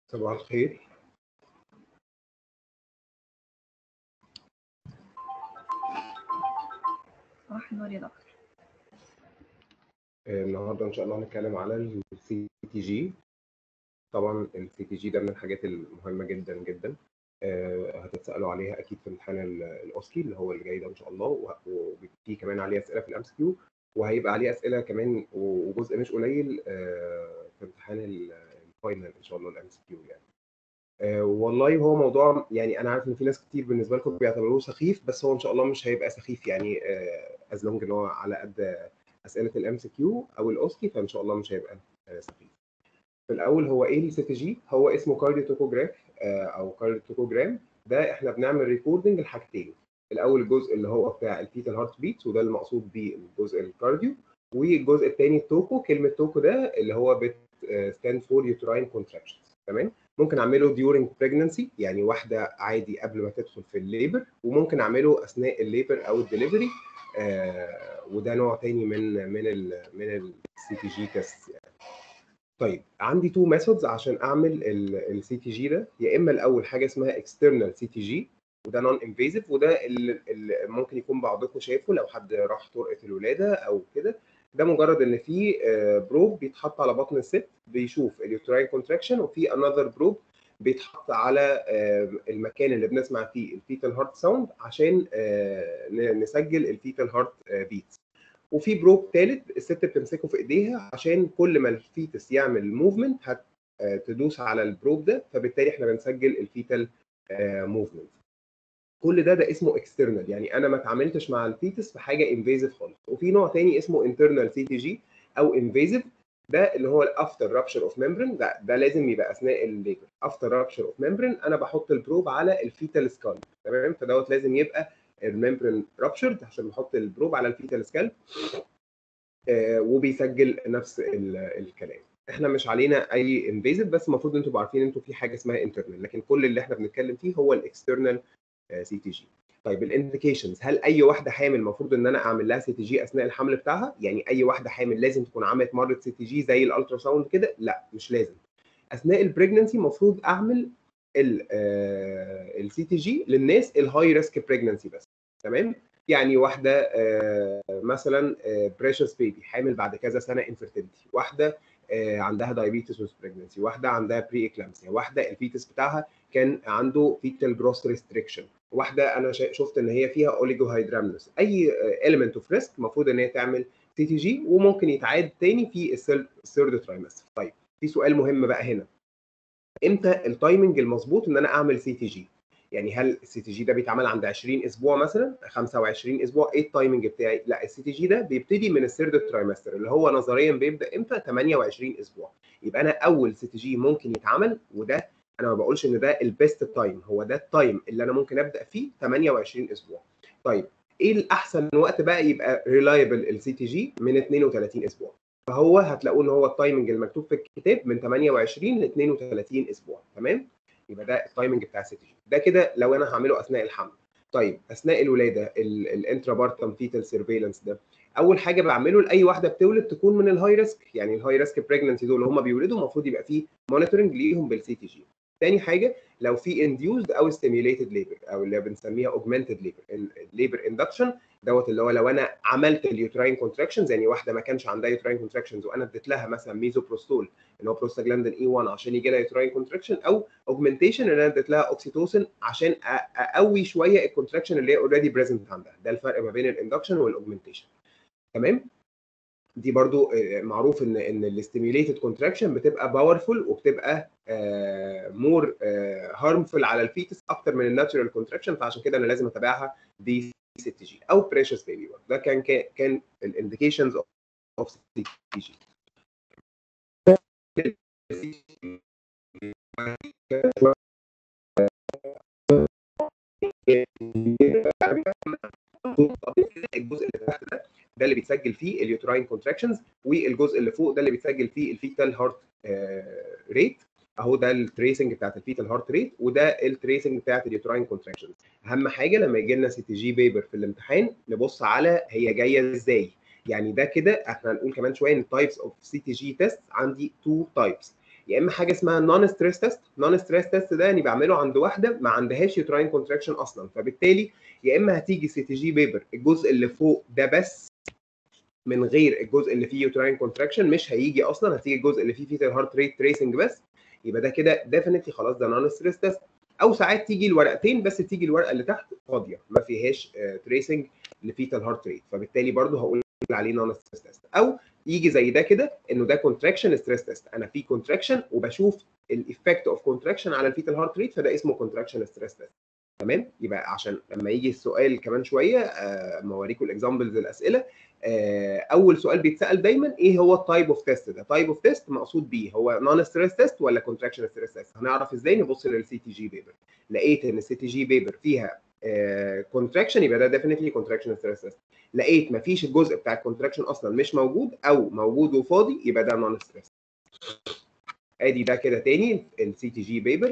صباح الخير صباح النور يا دكتور آه، النهارده ان شاء الله هنتكلم على السي تي جي طبعا السي تي جي ده من الحاجات المهمه جدا جدا آه، هتتسالوا عليها اكيد في امتحان ال- الاوسكي اللي هو اللي جاي ده ان شاء الله وه- وفي كمان عليه اسئله في الام سي كيو وهيبقى عليه اسئله كمان و- وجزء مش قليل آه، في امتحان ال- الفاينل ان شاء الله الام سي كيو يعني آه، والله هو موضوع يعني انا عارف ان في ناس كتير بالنسبه لكم بيعتبروه سخيف بس هو ان شاء الله مش هيبقى سخيف يعني از لونج ان هو على قد اسئله الام سي كيو او الاوسكي فان شاء الله مش هيبقى آه، سخيف. في الاول هو ايه السي تي جي؟ هو اسمه كارديو توكوجراف او كارديو توكوجرام ده احنا بنعمل ريكوردنج لحاجتين. الاول الجزء اللي هو بتاع الفيتال هارت بيت وده المقصود بيه الجزء الكارديو والجزء الثاني التوكو كلمه توكو ده اللي هو بت ستاند فور يوتراين كونتراكشنز تمام؟ ممكن اعمله during pregnancy يعني واحده عادي قبل ما تدخل في الليبر وممكن اعمله اثناء الليبر او الدليفري آه وده نوع تاني من من ال من السي تي جي تيست يعني. طيب عندي تو ميثودز عشان اعمل السي تي جي ده يا اما الاول حاجه اسمها اكسترنال سي تي جي وده نون انفيزيف وده اللي ممكن يكون بعضكم شايفه لو حد راح طرقه الولاده او كده ده مجرد ان في بروب بيتحط على بطن الست بيشوف اليوتراين كونتراكشن وفي انذر بروب بيتحط على المكان اللي بنسمع فيه الفيتال هارت ساوند عشان نسجل الفيتال هارت بيتس وفي بروب ثالث الست بتمسكه في ايديها عشان كل ما الفيتس يعمل موفمنت هتدوس على البروب ده فبالتالي احنا بنسجل الفيتال موفمنت كل ده ده اسمه اكسترنال يعني انا ما اتعاملتش مع الفيتس في حاجه انفيزيف خالص وفي نوع تاني اسمه انترنال سي تي جي او انفيزيف ده اللي هو الافتر رابشر اوف ممبرين ده ده لازم يبقى اثناء الليبر افتر رابشر اوف ممبرين انا بحط البروب على الفيتال سكال تمام فدوت لازم يبقى الممبرين رابشرد عشان بحط البروب على الفيتال سكال آه وبيسجل نفس الكلام احنا مش علينا اي انفيزيف بس المفروض انتوا عارفين انتوا في حاجه اسمها انترنال لكن كل اللي احنا بنتكلم فيه هو الاكسترنال سي تي جي طيب الانديكيشنز هل اي واحده حامل المفروض ان انا اعمل لها سي تي جي اثناء الحمل بتاعها يعني اي واحده حامل لازم تكون عملت مره سي تي جي زي الالترا ساوند كده لا مش لازم اثناء البريجننسي المفروض اعمل السي تي جي للناس الهاي ريسك بريجننسي بس تمام يعني واحده مثلا بريشس بيبي حامل بعد كذا سنه انفيرتيلتي واحده عندها دايابيتس ويز بريجننسي واحده عندها بري اكلامسيا واحده الفيتس بتاعها كان عنده فيتال جروث ريستريكشن واحده انا شفت ان هي فيها اوليجو هيدرامنس اي element اوف ريسك المفروض ان هي تعمل سي تي جي وممكن يتعاد تاني في الثيرد ترايمستر طيب في سؤال مهم بقى هنا امتى التايمنج المظبوط ان انا اعمل سي تي جي يعني هل السي تي جي ده بيتعمل عند 20 اسبوع مثلا 25 اسبوع ايه التايمنج بتاعي لا السي تي جي ده بيبتدي من الثيرد ترايمستر اللي هو نظريا بيبدا امتى 28 اسبوع يبقى انا اول سي تي جي ممكن يتعمل وده انا ما بقولش ان ده البيست تايم هو ده التايم اللي انا ممكن ابدا فيه 28 اسبوع طيب ايه الاحسن وقت بقى يبقى ريلايبل السي تي جي من 32 اسبوع فهو هتلاقوه ان هو التايمنج المكتوب في الكتاب من 28 ل 32 اسبوع تمام يبقى ده التايمنج بتاع السي تي جي ده كده لو انا هعمله اثناء الحمل طيب اثناء الولاده الانترابارتم فيتال سيرفيلانس ده اول حاجه بعمله لاي واحده بتولد تكون من الهاي ريسك يعني الهاي ريسك بريجننسي دول اللي هم بيولدوا المفروض يبقى فيه مونيتورنج ليهم بالسي تي جي تاني حاجه لو في انديوزد او ستيميوليتد ليبر او اللي بنسميها اوجمانتد ليبر الليبر اندكشن دوت اللي هو لو انا عملت اليوتراين كونتراكشنز يعني واحده ما كانش عندها يوتراين كونتراكشنز وانا اديت لها مثلا ميزوبروستول اللي هو بروستاجلاندين اي 1 عشان يجي لها يوتراين كونتراكشن او اوجمنتيشن اللي انا اديت لها اوكسيتوسن عشان اقوي شويه الكونتراكشن اللي هي اوريدي بريزنت عندها ده الفرق ما بين الاندكشن والاوجمنتيشن تمام دي برضو معروف ان ان الاستيميوليتد كونتراكشن بتبقى باورفول وبتبقى مور هارمفul على الفيتس اكتر من الناتشورال كونتراكشن فعشان كده انا لازم اتابعها دي سي تي جي او بريشس بيبي ده كان كان الانديكيشنز اوف سي تي جي الجزء اللي تحت ده ده اللي بيتسجل فيه اليوتراين كونتراكشنز والجزء اللي فوق ده اللي بيتسجل فيه الفيتال هارت ريت اهو ده التريسنج بتاعت الفيتال هارت ريت وده التريسنج بتاعت اليوتراين كونتراكشنز اهم حاجه لما يجي لنا سي تي جي بيبر في الامتحان نبص على هي جايه ازاي يعني ده كده احنا هنقول كمان شويه ان تايبس اوف سي تي جي تيست عندي تو تايبس يا اما حاجه اسمها نون ستريس تيست نون ستريس تيست ده يعني بعمله عند واحده ما عندهاش يوتراين كونتراكشن اصلا فبالتالي يا اما هتيجي سي تي جي بيبر الجزء اللي فوق ده بس من غير الجزء اللي فيه يوتراين كونتراكشن مش هيجي اصلا هتيجي الجزء اللي فيه فيتال هارت ريت تريسنج بس يبقى ده كده ديفينتلي خلاص ده نون ستريس تيست او ساعات تيجي الورقتين بس تيجي الورقه اللي تحت فاضيه ما فيهاش تريسنج لفيتال هارت ريت فبالتالي برضو هقول عليه نون ستريس تيست او يجي زي ده كده انه ده كونتراكشن ستريس تيست انا في كونتراكشن وبشوف الايفكت اوف كونتراكشن على الفيتال هارت ريت فده اسمه كونتراكشن ستريس تيست تمام يبقى عشان لما يجي السؤال كمان شويه اما اوريكم الاكزامبلز الاسئله آه اول سؤال بيتسال دايما ايه هو التايب اوف تيست ده تايب اوف تيست مقصود بيه هو نون ستريس تيست ولا كونتراكشن ستريس تيست هنعرف ازاي نبص للسي تي جي بيبر لقيت ان السي تي جي بيبر فيها كونتراكشن يبقى ده ديفينتلي كونتراكشن ستريس تيست لقيت مفيش الجزء بتاع الكونتراكشن اصلا مش موجود او موجود وفاضي يبقى ده نون ستريس ادي ده كده تاني السي تي جي بيبر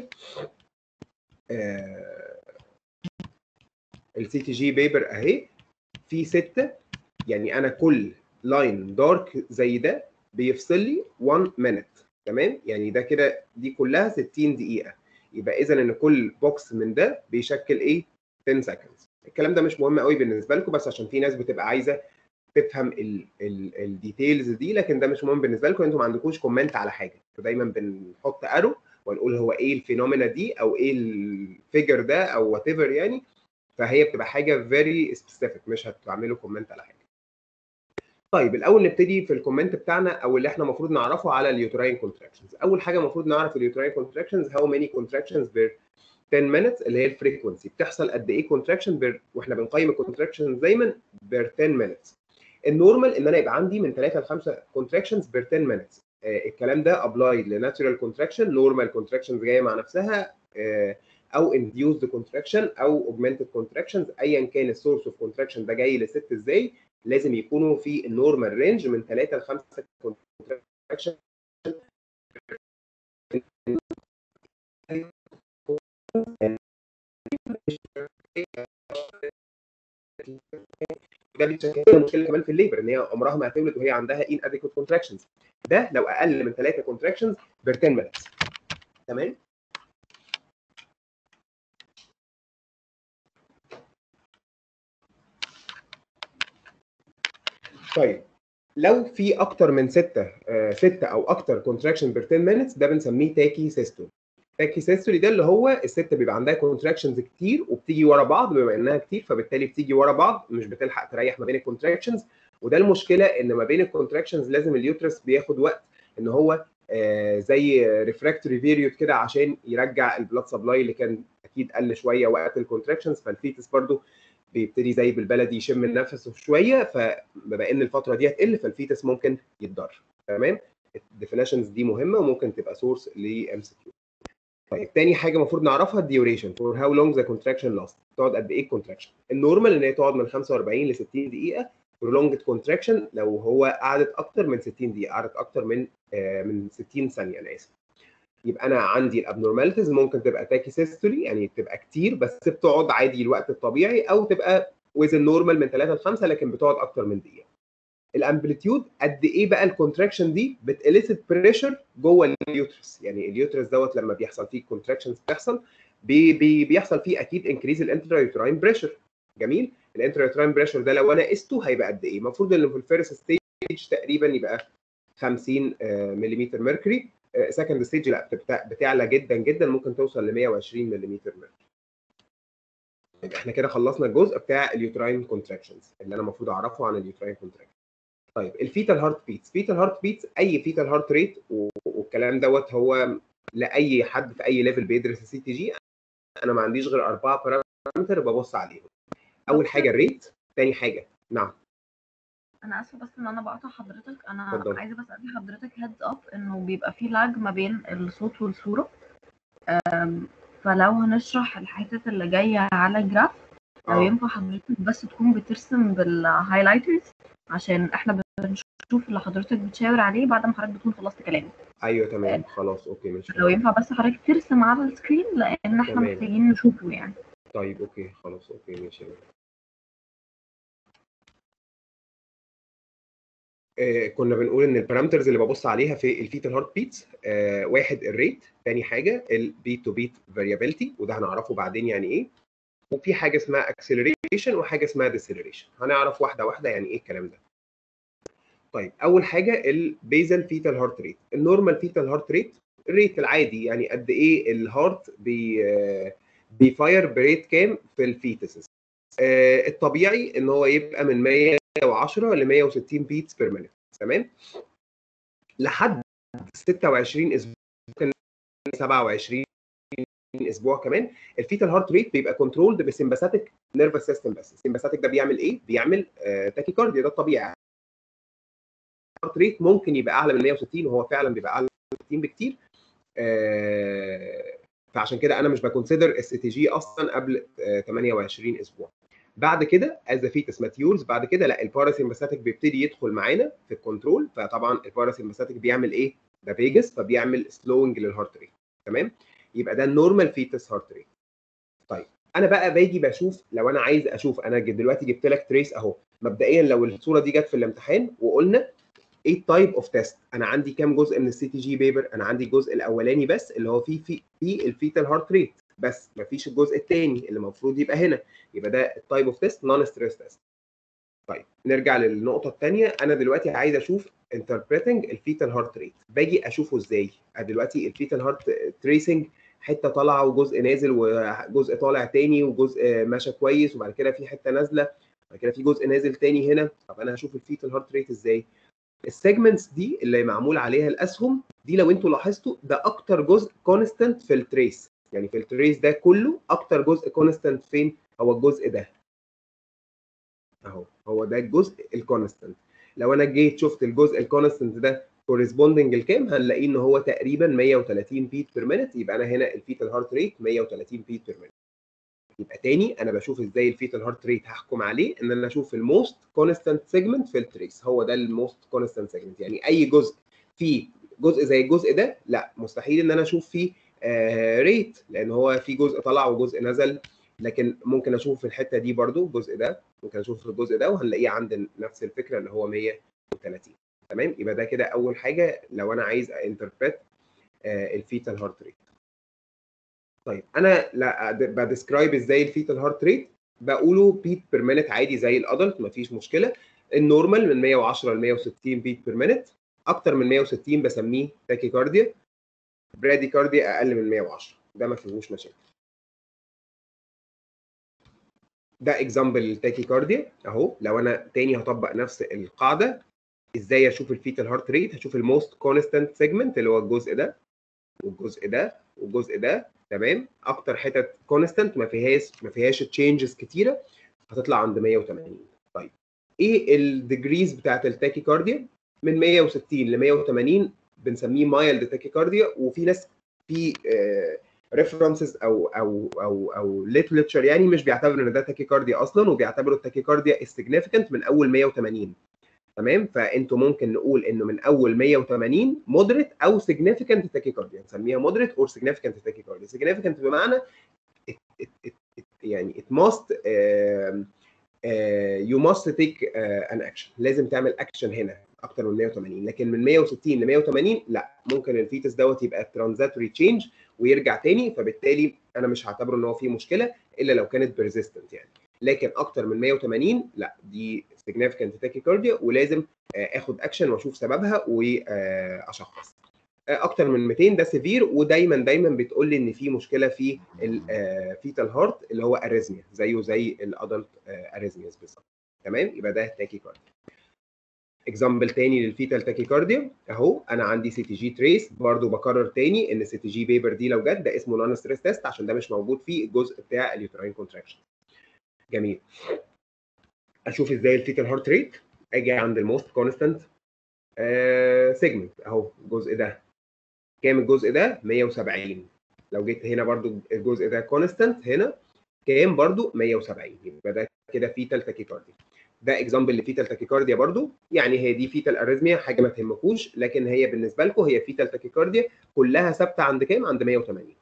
السي تي جي بيبر اهي في سته يعني انا كل لاين دارك زي ده بيفصل لي 1 مينت تمام يعني ده كده دي كلها 60 دقيقه يبقى اذا ان كل بوكس من ده بيشكل ايه 10 سكندز الكلام ده مش مهم قوي بالنسبه لكم بس عشان في ناس بتبقى عايزه تفهم الديتيلز دي لكن ده مش مهم بالنسبه لكم انتوا ما عندكوش كومنت على حاجه فدايما بنحط ارو ونقول هو ايه الفينومينا دي او ايه الفيجر ده او وات ايفر يعني فهي بتبقى حاجه فيري سبيسيفيك مش هتعملوا كومنت على حاجه طيب الاول نبتدي في الكومنت بتاعنا او اللي احنا المفروض نعرفه على اليوتراين كونتراكشنز اول حاجه المفروض نعرف اليوتراين كونتراكشنز هاو ماني كونتراكشنز بير 10 minutes اللي هي الفريكونسي بتحصل قد ايه كونتراكشن بير واحنا بنقيم الكونتراكشن دايما بير 10 minutes النورمال ان انا يبقى عندي من 3 ل 5 كونتراكشنز بير 10 minutes آه الكلام ده ابلايد لناتشورال كونتراكشن نورمال كونتراكشنز جايه مع نفسها آه او induced contraction او augmented contractions ايا كان السورس اوف كونتراكشن ده جاي للست ازاي لازم يكونوا في النورمال رينج من 3 ل 5 كونتراكشن ده مشكله كمان في الليبر ان هي عمرها ما هتولد وهي عندها ان اديكوت كونتراكشنز ده لو اقل من 3 كونتراكشنز بير 10 minutes تمام طيب لو في اكتر من ستة آه ستة او اكتر كونتراكشن بير 10 minutes ده بنسميه تاكي سيستول تاكي سيستولي ده اللي هو الست بيبقى عندها كونتراكشنز كتير وبتيجي ورا بعض بما انها كتير فبالتالي بتيجي ورا بعض مش بتلحق تريح ما بين الكونتراكشنز وده المشكله ان ما بين الكونتراكشنز لازم اليوترس بياخد وقت ان هو آه زي ريفراكتوري بيريود كده عشان يرجع البلاد سبلاي اللي كان اكيد قل شويه وقت الكونتراكشنز فالفيتس برضو بيبتدي زي بالبلدي يشم نفسه شويه فبما ان الفتره دي هتقل فالفيتس ممكن يتضر تمام الديفينيشنز دي مهمه وممكن تبقى سورس لام سي كيو طيب تاني حاجه المفروض نعرفها الديوريشن فور هاو لونج ذا كونتراكشن لاست تقعد قد ايه الكونتراكشن النورمال ان هي تقعد من 45 ل 60 دقيقه prolonged كونتراكشن لو هو قعدت اكتر من 60 دقيقه قعدت اكتر من آه من 60 ثانيه انا اسف يبقى انا عندي الابنورماليتيز ممكن تبقى تاكي سيستولي يعني تبقى كتير بس بتقعد عادي الوقت الطبيعي او تبقى ويز النورمال من 3 ل 5 لكن بتقعد اكتر من دقيقه الامبليتيود قد ايه بقى الكونتراكشن دي بتاليسيت بريشر جوه اليوترس يعني اليوترس دوت لما بيحصل فيه كونتراكشنز بتحصل بي بي بيحصل فيه اكيد انكريز الانترا يوتراين بريشر جميل الانترا يوتراين بريشر ده لو انا قسته هيبقى قد ايه المفروض ان في الفيرست ستيج تقريبا يبقى 50 ملم ميركوري سكند ستيج لا بتعلى جدا جدا ممكن توصل ل 120 ملم ميركوري يبقى احنا كده خلصنا الجزء بتاع اليوتراين كونتراكشنز اللي انا المفروض اعرفه عن اليوتراين كونتراكشن طيب الفيتال هارت بيتس فيتال هارت بيتس اي فيتال هارت ريت والكلام دوت هو لاي حد في اي ليفل بيدرس السي تي جي انا ما عنديش غير اربعه بارامتر ببص عليهم اول حاجه الريت ثاني حاجه نعم انا اسفه بس ان انا بقطع حضرتك انا اتفضل. عايزه بس ادي حضرتك هيدز اب انه بيبقى في لاج ما بين الصوت والصوره أم، فلو هنشرح الحتت اللي جايه على الجراف لو آه. ينفع حضرتك بس تكون بترسم بالهايلايترز عشان احنا بنشوف اللي حضرتك بتشاور عليه بعد ما حضرتك بتكون خلصت كلامك ايوه تمام خلاص اوكي ماشي لو ينفع بس حضرتك ترسم على السكرين لان احنا تمام. محتاجين نشوفه يعني طيب اوكي خلاص اوكي ماشي آه، كنا بنقول ان البارامترز اللي ببص عليها في الفيتال هارت بيتس آه، واحد الريت ثاني حاجه البيت تو بيت فاريابيلتي وده هنعرفه بعدين يعني ايه وفي حاجه اسمها اكسلريشن وحاجه اسمها ديسلريشن هنعرف واحده واحده يعني ايه الكلام ده طيب اول حاجه البيزل فيتال هارت ريت النورمال فيتال هارت ريت الريت العادي يعني قد ايه الهارت بي آه، بيفاير بريت كام في الفيتسز آه، الطبيعي ان هو يبقى من 110 ل 160 بيتس بير مينيت تمام لحد 26 اسبوع ممكن 27 اسبوع كمان الفيتال هارت ريت بيبقى كنترولد بسمباثيك نيرفس سيستم بس السمباثيك ده بيعمل ايه بيعمل آه تاكيكارديا ده الطبيعي الهارت ريت ممكن يبقى اعلى من 160 وهو فعلا بيبقى اعلى من 160 بكتير آه فعشان كده انا مش بكونسيدر اس تي جي اصلا قبل آه 28 اسبوع بعد كده از فيتس ماتيورز بعد كده لا الباراسمباثيك بيبتدي يدخل معانا في الكنترول فطبعا الباراسمباثيك بيعمل ايه ده فيجاس فبيعمل سلوينج للهارت ريت تمام يبقى ده النورمال فيتس هارت ريت طيب انا بقى باجي بشوف لو انا عايز اشوف انا دلوقتي جبت لك تريس اهو مبدئيا لو الصوره دي جت في الامتحان وقلنا ايه تايب اوف تيست انا عندي كام جزء من السي تي جي بيبر انا عندي الجزء الاولاني بس اللي هو فيه في في الفيتال هارت ريت بس مفيش الجزء الثاني اللي المفروض يبقى هنا يبقى ده التايب اوف تيست نون ستريس تيست طيب نرجع للنقطه الثانيه انا دلوقتي عايز اشوف انتربريتنج الفيتال هارت ريت باجي اشوفه ازاي دلوقتي الفيتال هارت تريسنج حته طالعه وجزء نازل وجزء طالع تاني وجزء ماشى كويس وبعد كده في حته نازله بعد كده في جزء نازل تاني هنا طب انا هشوف الفيتال هارت ريت ازاي السيجمنتس دي اللي معمول عليها الاسهم دي لو انتوا لاحظتوا ده اكتر جزء كونستنت في التريس يعني في التريس ده كله اكتر جزء كونستنت فين هو الجزء ده اهو هو ده الجزء الكونستنت لو انا جيت شفت الجزء الكونستنت ده كورسبوندنج لكام هنلاقيه ان هو تقريبا 130 بيت بير مينت يبقى انا هنا الفيتال هارت ريت 130 بيت بير مينت يبقى تاني انا بشوف ازاي الفيتال هارت ريت هحكم عليه ان انا اشوف الموست كونستنت سيجمنت في التريس هو ده الموست كونستنت سيجمنت يعني اي جزء فيه جزء زي الجزء ده لا مستحيل ان انا اشوف فيه آه ريت لان هو في جزء طلع وجزء نزل لكن ممكن اشوف في الحته دي برده الجزء ده ممكن اشوف في الجزء ده وهنلاقيه عند نفس الفكره اللي هو 130 تمام يبقى ده كده اول حاجه لو انا عايز انتربريت آه الفيتال هارت ريت طيب انا لا بديسكرايب ازاي الفيتال هارت ريت بقوله بيت بير مينت عادي زي الادلت مفيش مشكله النورمال من 110 ل 160 بيت بير مينت اكتر من 160 بسميه تاكيكارديا براديكارديا اقل من 110 ده ما فيهوش مشاكل ده اكزامبل التاكيكارديا اهو لو انا تاني هطبق نفس القاعده ازاي اشوف الفيتال هارت ريت هشوف الموست كونستانت سيجمنت اللي هو الجزء ده والجزء ده والجزء ده تمام اكتر حتت كونستانت ما فيهاش ما فيهاش تشينجز كتيره هتطلع عند 180 طيب ايه الديجريز بتاعت التاكيكارديا من 160 ل 180 بنسميه مايلد تاكيكارديا وفي ناس في ريفرنسز او او او او ليترشر يعني مش بيعتبروا ان ده تاكيكارديا اصلا وبيعتبروا التاكيكارديا السيجنيفيكانت من اول 180 تمام فانتوا ممكن نقول انه من اول 180 مودريت او سيجنيفيكانت تاكيكارديا نسميها مودريت اور سيجنيفيكانت تاكيكارديا سيجنيفيكانت بمعنى it, it, it, it, يعني it must uh, uh, you must take uh, an action لازم تعمل اكشن هنا اكتر من 180 لكن من 160 ل 180 لا ممكن الفيتس دوت يبقى ترانزاتوري تشينج ويرجع تاني فبالتالي انا مش هعتبره ان هو فيه مشكله الا لو كانت بيرزيستنت يعني لكن اكتر من 180 لا دي significant tachycardia ولازم اخد اكشن واشوف سببها واشخص اكتر من 200 ده سيفير ودايما دايما بتقول لي ان في مشكله في الفيتال هارت اللي هو اريزميا زيه زي الادلت اريزمياز بالظبط تمام يبقى ده تاكيكارديا اكزامبل تاني للفيتال تاكيكارديا اهو انا عندي سي تي جي تريس برضو بكرر تاني ان سي تي جي بيبر دي لو جت ده اسمه نون ستريس تيست عشان ده مش موجود فيه الجزء بتاع اليوتراين كونتراكشن جميل اشوف ازاي الفيتال هارت ريت اجي عند الموست كونستانت سيجمنت اهو الجزء ده كام الجزء ده 170 لو جيت هنا برضو الجزء ده كونستانت هنا كام برضو 170 يبقى ده كده فيتال تاكيكارديا ده اكزامبل لفيتال تاكيكارديا برضو يعني هي دي فيتال اريزميا حاجه ما تهمكوش لكن هي بالنسبه لكم هي فيتال تاكيكارديا كلها ثابته عند كام عند 180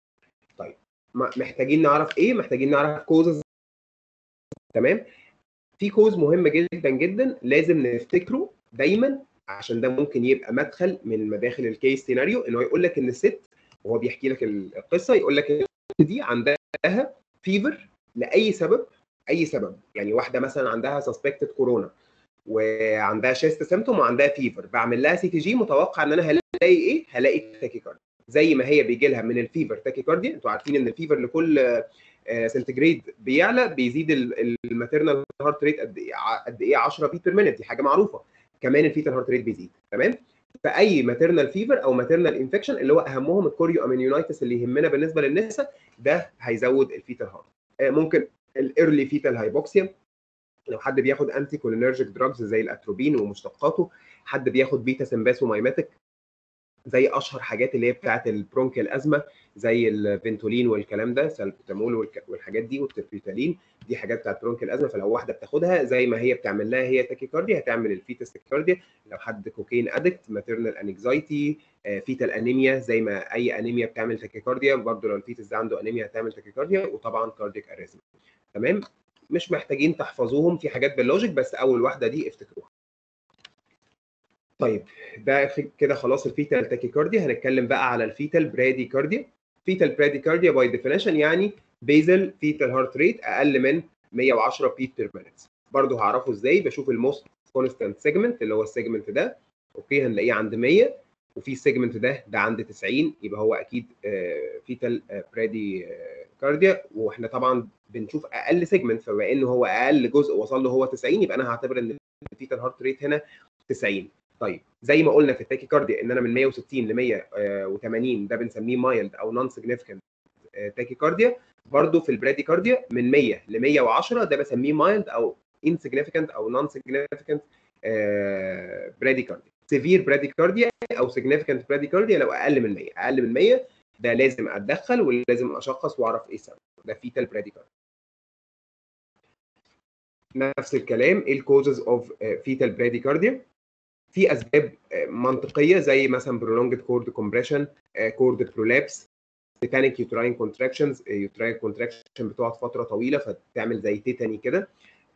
طيب محتاجين نعرف ايه محتاجين نعرف كوزز تمام في كوز مهم جدا جدا لازم نفتكره دايما عشان ده ممكن يبقى مدخل من مداخل الكيس سيناريو ان هو يقول لك ان الست وهو بيحكي لك القصه يقول لك الست دي عندها فيفر لاي سبب اي سبب يعني واحده مثلا عندها سسبكتد كورونا وعندها شيست سيمتوم وعندها فيفر بعمل لها سي تي جي متوقع ان انا هلاقي ايه؟ هلاقي تاكيكارديا زي ما هي بيجي لها من الفيفر تاكيكارديا انتوا عارفين ان الفيفر لكل سنتيجريد بيعلى بيزيد الماتيرنال هارت ريت قد ايه قد ايه 10 بيت بير مينت دي حاجه معروفه كمان الفيتال هارت ريت بيزيد تمام فاي ماتيرنال فيفر او ماتيرنال انفكشن اللي هو اهمهم الكوريو امينيونايتس اللي يهمنا بالنسبه للنساء ده هيزود الفيتال هارت ممكن الايرلي فيتال هايبوكسيا لو حد بياخد انتي كولينرجيك دراجز زي الاتروبين ومشتقاته حد بياخد بيتا سمباسومايماتيك زي اشهر حاجات اللي هي بتاعه البرونكيال ازمه زي الفنتولين والكلام ده سالبوتامول والحاجات دي والتربيتالين دي حاجات بتاعه برونكيال ازمه فلو واحده بتاخدها زي ما هي بتعمل لها هي تاكيكارديا هتعمل الفيتس تاكيكارديا لو حد كوكين ادكت ماتيرنال انكزايتي فيتال انيميا زي ما اي انيميا بتعمل تاكيكارديا برضه لو الفيتس ده عنده انيميا هتعمل تاكيكارديا وطبعا كارديك اريزم تمام مش محتاجين تحفظوهم في حاجات باللوجيك بس اول واحده دي افتكروها طيب ده كده خلاص الفيتال تاكيكارديا هنتكلم بقى على الفيتال براديكارديا فيتال براديكارديا باي ديفينيشن يعني بيزل فيتال هارت ريت اقل من 110 بيت بير مينت برضه هعرفه ازاي بشوف الموست كونستانت سيجمنت اللي هو السيجمنت ده اوكي هنلاقيه عند 100 وفي السيجمنت ده ده عند 90 يبقى هو اكيد فيتال برادي كارديا واحنا طبعا بنشوف اقل سيجمنت فبما انه هو اقل جزء وصل له هو 90 يبقى انا هعتبر ان الفيتال هارت ريت هنا 90 طيب زي ما قلنا في التاكي كارديا ان انا من 160 ل 180 ده بنسميه مايلد او نون سيجنيفيكانت تاكي كارديا برضه في البرادي كارديا من 100 ل 110 ده بسميه مايلد او انسيجنيفيكانت او نون سيجنيفيكانت برادي كارديا سيفير برادي كارديا او سيجنيفيكانت برادي كارديا لو اقل من 100 اقل من 100 ده لازم اتدخل ولازم اشخص واعرف ايه السبب ده فيتال برادي كارديا نفس الكلام ايه الكوزز اوف فيتال برادي كارديا في اسباب منطقيه زي مثلا prolonged cord compression cord prolapse تيتانيك يوتراين كونتراكشنز يوتراين كونتراكشن بتقعد فتره طويله فتعمل زي تيتاني كده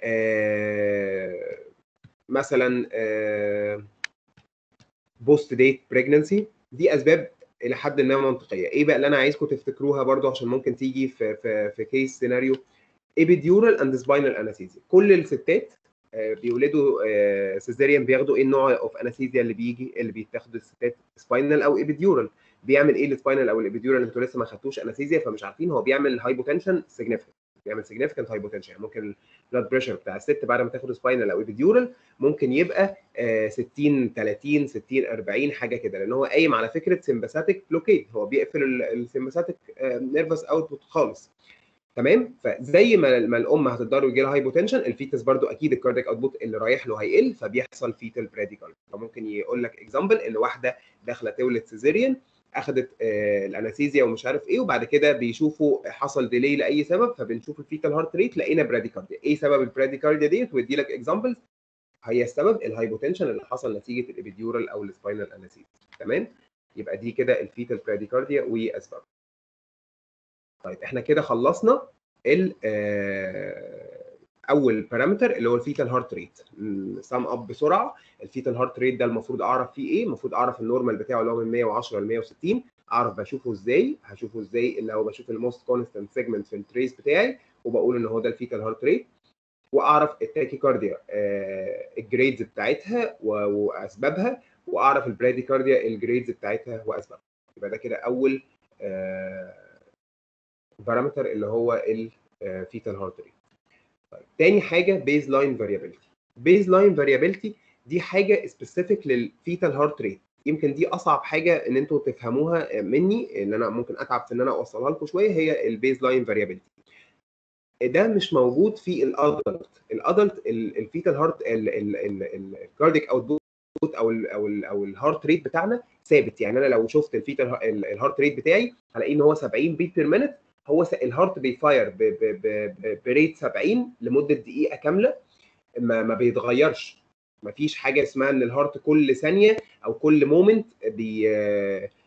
مثلا بوست ديت بريجننسي دي اسباب الى حد ما منطقيه ايه بقى اللي انا عايزكم تفتكروها برضو عشان ممكن تيجي في في في كيس سيناريو epidural اند سباينال انستيزيا كل الستات بيولدوا سيزاريان بياخدوا ايه النوع اوف انستيزيا اللي بيجي اللي بيتاخد الستات سباينال او ايبيديورال بيعمل ايه السباينال او الابيديورال انتوا لسه ما خدتوش انستيزيا فمش عارفين هو بيعمل هايبوتنشن سيجنيفيكانت بيعمل سيجنيفيكانت هايبوتنشن يعني ممكن البلاد بريشر بتاع الست بعد ما تاخد سباينال او ابيديورال ممكن يبقى 60 30 60 40 حاجه كده لان هو قايم على فكره سمباثيك بلوكيد هو بيقفل السمباثيك نيرفس اوتبوت خالص تمام فزي ما ما الام هتضطر يجي لها هايبوتنشن الفيتس برضو اكيد الكاردياك اوتبوت اللي رايح له هيقل فبيحصل فيتال براديكال فممكن يقول لك اكزامبل ان واحده داخله تولد سيزيريان اخذت آه الانستيزيا ومش عارف ايه وبعد كده بيشوفوا حصل ديلي لاي سبب فبنشوف الفيتال هارت ريت لقينا براديكارديا ايه سبب البراديكارديا ديت ويدي لك اكزامبلز هي السبب الهايبوتنشن اللي حصل نتيجه الابيديورال او السباينال انستيزيا تمام يبقى دي كده الفيتال براديكارديا واسباب طيب احنا كده خلصنا ال اول بارامتر اللي هو الفيتال هارت ريت سام اب بسرعه الفيتال هارت ريت ده المفروض اعرف فيه ايه المفروض اعرف النورمال بتاعه اللي هو من 110 ل 160 اعرف بشوفه ازاي هشوفه ازاي اللي هو بشوف الموست كونستانت سيجمنت في التريس بتاعي وبقول ان هو ده الفيتال هارت ريت واعرف التاكيكارديا الجريدز بتاعتها واسبابها واعرف البراديكارديا الجريدز بتاعتها واسبابها يبقى ده كده اول بارامتر اللي هو الفيتال هارت ريت طيب تاني حاجه بيز لاين فاريابيلتي بيز لاين فاريابيلتي دي حاجه سبيسيفيك للفيتال هارت ريت يمكن دي اصعب حاجه ان انتوا تفهموها مني ان انا ممكن اتعب في ان انا اوصلها لكم شويه هي البيز لاين فاريابيلتي ده مش موجود في الادلت الادلت الفيتال هارت الكارديك اوتبوت او ال او ال او الهارت ريت بتاعنا ثابت يعني انا لو شفت الفيتال الهارت ريت بتاعي هلاقيه ان هو 70 بيت بير مينت هو الهارت بيفاير بريت 70 لمده دقيقه كامله ما, ما بيتغيرش ما فيش حاجه اسمها ان الهارت كل ثانيه او كل مومنت بي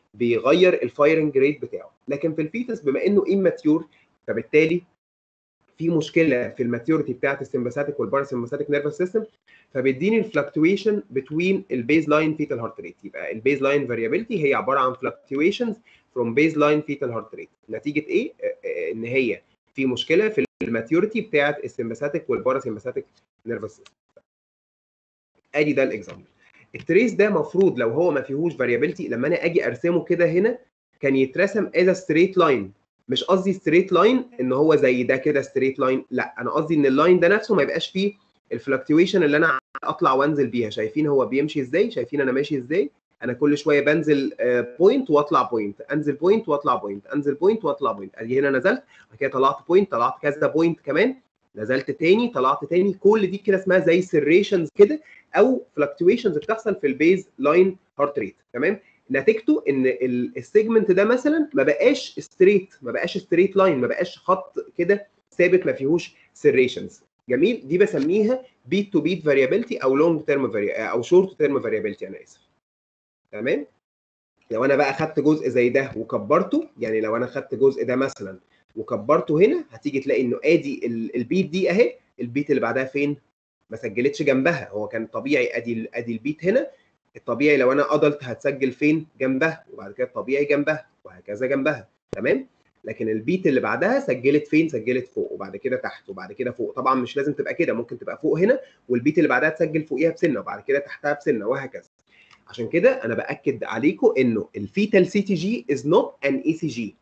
بيغير الفايرنج ريت بتاعه لكن في الفيتس بما انه اماتيور فبالتالي في مشكله في الماتيوريتي بتاعت السمباثيك والباراسمباثيك نيرفس سيستم فبيديني الفلكتويشن بتوين البيز لاين فيتال هارت ريت يبقى البيز لاين فاريابيلتي هي عباره عن فلكتويشنز فروم بيز لاين فيتال هارت ريت نتيجه ايه ان هي في مشكله في الماتيوريتي بتاعت السمباثيك والباراسمباثيك نيرفس سيستم ادي ده الاكزامبل التريس ده مفروض لو هو ما فيهوش فاريابيلتي لما انا اجي ارسمه كده هنا كان يترسم از ستريت لاين مش قصدي ستريت لاين ان هو زي ده كده ستريت لاين لا انا قصدي ان اللاين ده نفسه ما يبقاش فيه الفلكتويشن اللي انا اطلع وانزل بيها شايفين هو بيمشي ازاي شايفين انا ماشي ازاي انا كل شويه بنزل بوينت واطلع بوينت انزل بوينت واطلع بوينت انزل بوينت واطلع بوينت ادي هنا نزلت بعد كده طلعت بوينت طلعت كذا بوينت كمان نزلت تاني طلعت تاني كل دي كده اسمها زي سيريشنز كده او فلكتويشنز بتحصل في البيز لاين هارت ريت تمام نتيجته ان السيجمنت ده مثلا ما بقاش ستريت ما بقاش ستريت لاين ما بقاش خط كده ثابت ما فيهوش سيريشنز جميل دي بسميها بيت تو بيت فاريابيلتي او لونج تيرم او شورت تيرم فاريابيلتي انا اسف تمام لو انا بقى خدت جزء زي ده وكبرته يعني لو انا خدت جزء ده مثلا وكبرته هنا هتيجي تلاقي انه ادي البيت دي اهي البيت اللي بعدها فين ما سجلتش جنبها هو كان طبيعي ادي ادي البيت هنا الطبيعي لو انا ادلت هتسجل فين جنبها وبعد كده الطبيعي جنبها وهكذا جنبها تمام لكن البيت اللي بعدها سجلت فين سجلت فوق وبعد كده تحت وبعد كده فوق طبعا مش لازم تبقى كده ممكن تبقى فوق هنا والبيت اللي بعدها تسجل فوقيها بسنه وبعد كده تحتها بسنه وهكذا عشان كده انا باكد عليكم انه الفيتال سي تي جي از نوت ان اي سي جي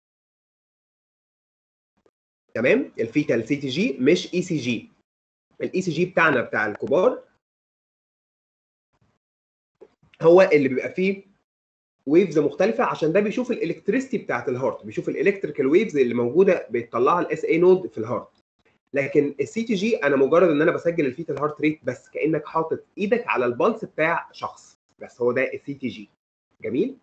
تمام الفيتال سي تي جي مش اي سي جي الاي سي جي بتاعنا بتاع الكبار هو اللي بيبقى فيه ويفز مختلفه عشان ده بيشوف الالكتريستي بتاعت الهارت بيشوف الالكتريكال ويفز اللي موجوده بيطلعها الاس اي نود في الهارت لكن السي تي جي انا مجرد ان انا بسجل الفيتال هارت ريت بس كانك حاطط ايدك على البلس بتاع شخص بس هو ده السي تي جي جميل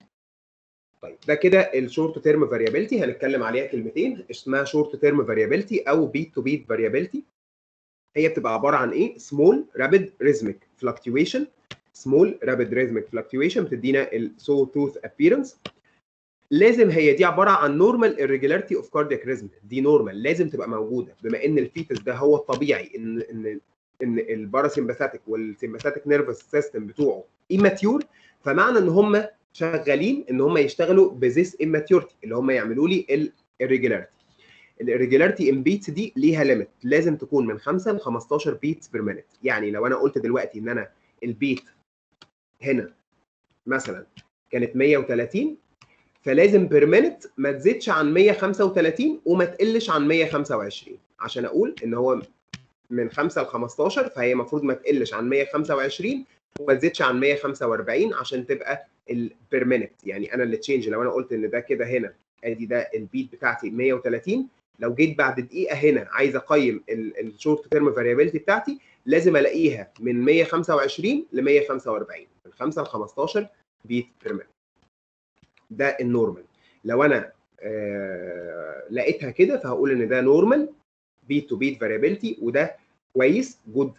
طيب ده كده الشورت تيرم فاريابيلتي هنتكلم عليها كلمتين اسمها شورت تيرم فاريابيلتي او بيت تو بيت فاريابيلتي هي بتبقى عباره عن ايه سمول رابيد ريزميك فلكتويشن سمول رابيد ريزميك فلكتويشن بتدينا السو توث ابييرنس لازم هي دي عباره عن نورمال irregularity اوف كاردياك ريزم دي نورمال لازم تبقى موجوده بما ان الفيتس ده هو الطبيعي ان ان ان الباراسمباثيك والسمباثيك نيرفس سيستم بتوعه immature فمعنى ان هم شغالين ان هم يشتغلوا بذيس immaturity اللي هم يعملوا لي الirregularity الirregularity ان بيتس دي ليها ليميت لازم تكون من 5 ل 15 بيتس بير مينيت يعني لو انا قلت دلوقتي ان انا البيت هنا مثلا كانت 130 فلازم بير مينيت ما تزيدش عن 135 وما تقلش عن 125 عشان اقول ان هو من 5 ل 15 فهي المفروض ما تقلش عن 125 وما تزيدش عن 145 عشان تبقى البير مينيت يعني انا اللي تشينج لو انا قلت ان ده كده هنا ادي ده البيت بتاعتي 130 لو جيت بعد دقيقه هنا عايز اقيم الشورت تيرم فاريابيلتي بتاعتي لازم الاقيها من 125 ل 145 من 5 ل 15 بيت بير مينيت ده النورمال لو انا آه لقيتها كده فهقول ان ده نورمال بيت تو بيت فاريابيلتي وده كويس جود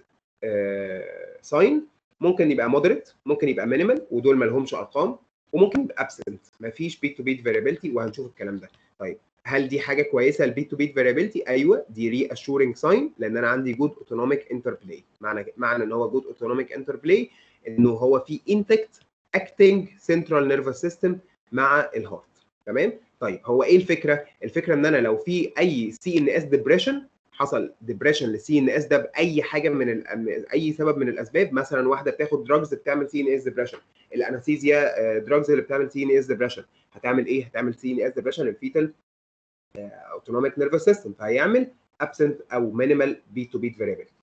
ساين ممكن يبقى مودريت ممكن يبقى مينيمال ودول ما لهمش ارقام وممكن يبقى ابسنت مفيش بيت تو بيت فاريابيلتي وهنشوف الكلام ده طيب هل دي حاجه كويسه البيت تو بيت فاريابيلتي ايوه دي ري اشورنج ساين لان انا عندي جود اوتونوميك انتربلاي معنى معنى ان هو جود اوتونوميك انتربلاي انه هو في انتكت اكتنج سنترال نيرفس سيستم مع الهارت تمام طيب هو ايه الفكره الفكره ان انا لو في اي سي ان اس ديبريشن حصل ديبريشن للسي ان اس ده باي حاجه من اي سبب من الاسباب مثلا واحده بتاخد دراجز بتعمل سي ان اس ديبريشن الانستيزيا دراجز اللي بتعمل سي ان اس ديبريشن هتعمل ايه هتعمل سي ان اس ديبريشن للفيتال اوتونوميك نيرفس سيستم فهيعمل ابسنت او مينيمال بيت تو بيت فاريبيلتي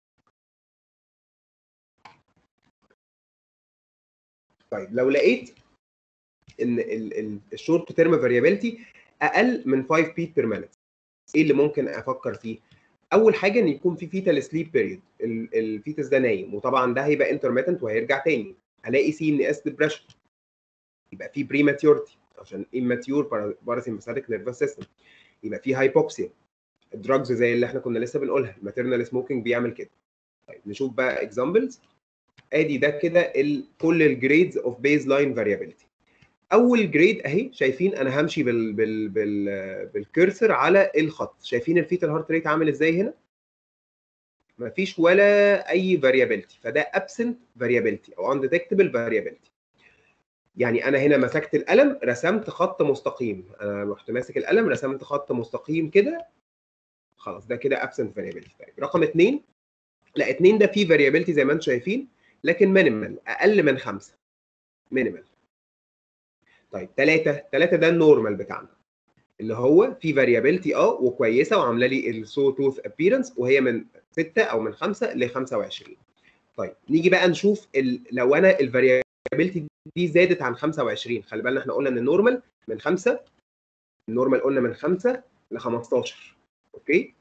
طيب لو لقيت ان الشورت تيرم فاريابيلتي اقل من 5 بيت بير مينيت ايه اللي ممكن افكر فيه اول حاجه ان يكون في فيتال سليب بيريود الفيتس ده نايم وطبعا ده هيبقى انترميتنت وهيرجع تاني هلاقي سي ان اس ديبريشن يبقى في بريماتيورتي عشان immature parasympathetic nervous system يبقى في هايبوكسيا الدراجز زي اللي احنا كنا لسه بنقولها الماتيرنال سموكينج بيعمل كده طيب نشوف بقى اكزامبلز ادي ده كده كل الجريدز اوف بيز لاين فاريابيلتي اول جريد اهي شايفين انا همشي بال بال بال بالكرسر على الخط شايفين الفيتال هارت ريت عامل ازاي هنا مفيش ولا اي فاريابيلتي فده ابسنت فاريابيلتي او انديتكتبل فاريابيلتي يعني انا هنا مسكت القلم رسمت خط مستقيم انا رحت ماسك القلم رسمت خط مستقيم كده خلاص ده كده ابسنت فاريابيلتي طيب رقم اثنين لا اثنين ده فيه فاريابيلتي زي ما انتم شايفين لكن مينيمال اقل من خمسه مينيمال طيب ثلاثه ثلاثه ده النورمال بتاعنا اللي هو في فاريابيلتي اه وكويسه وعامله لي السو توث ابييرنس وهي من 6 او من 5 ل 25 طيب نيجي بقى نشوف ال... لو انا الفاريابيلتي دي زادت عن 25 خلي بالنا احنا قلنا ان النورمال من 5 النورمال قلنا من 5 ل 15 اوكي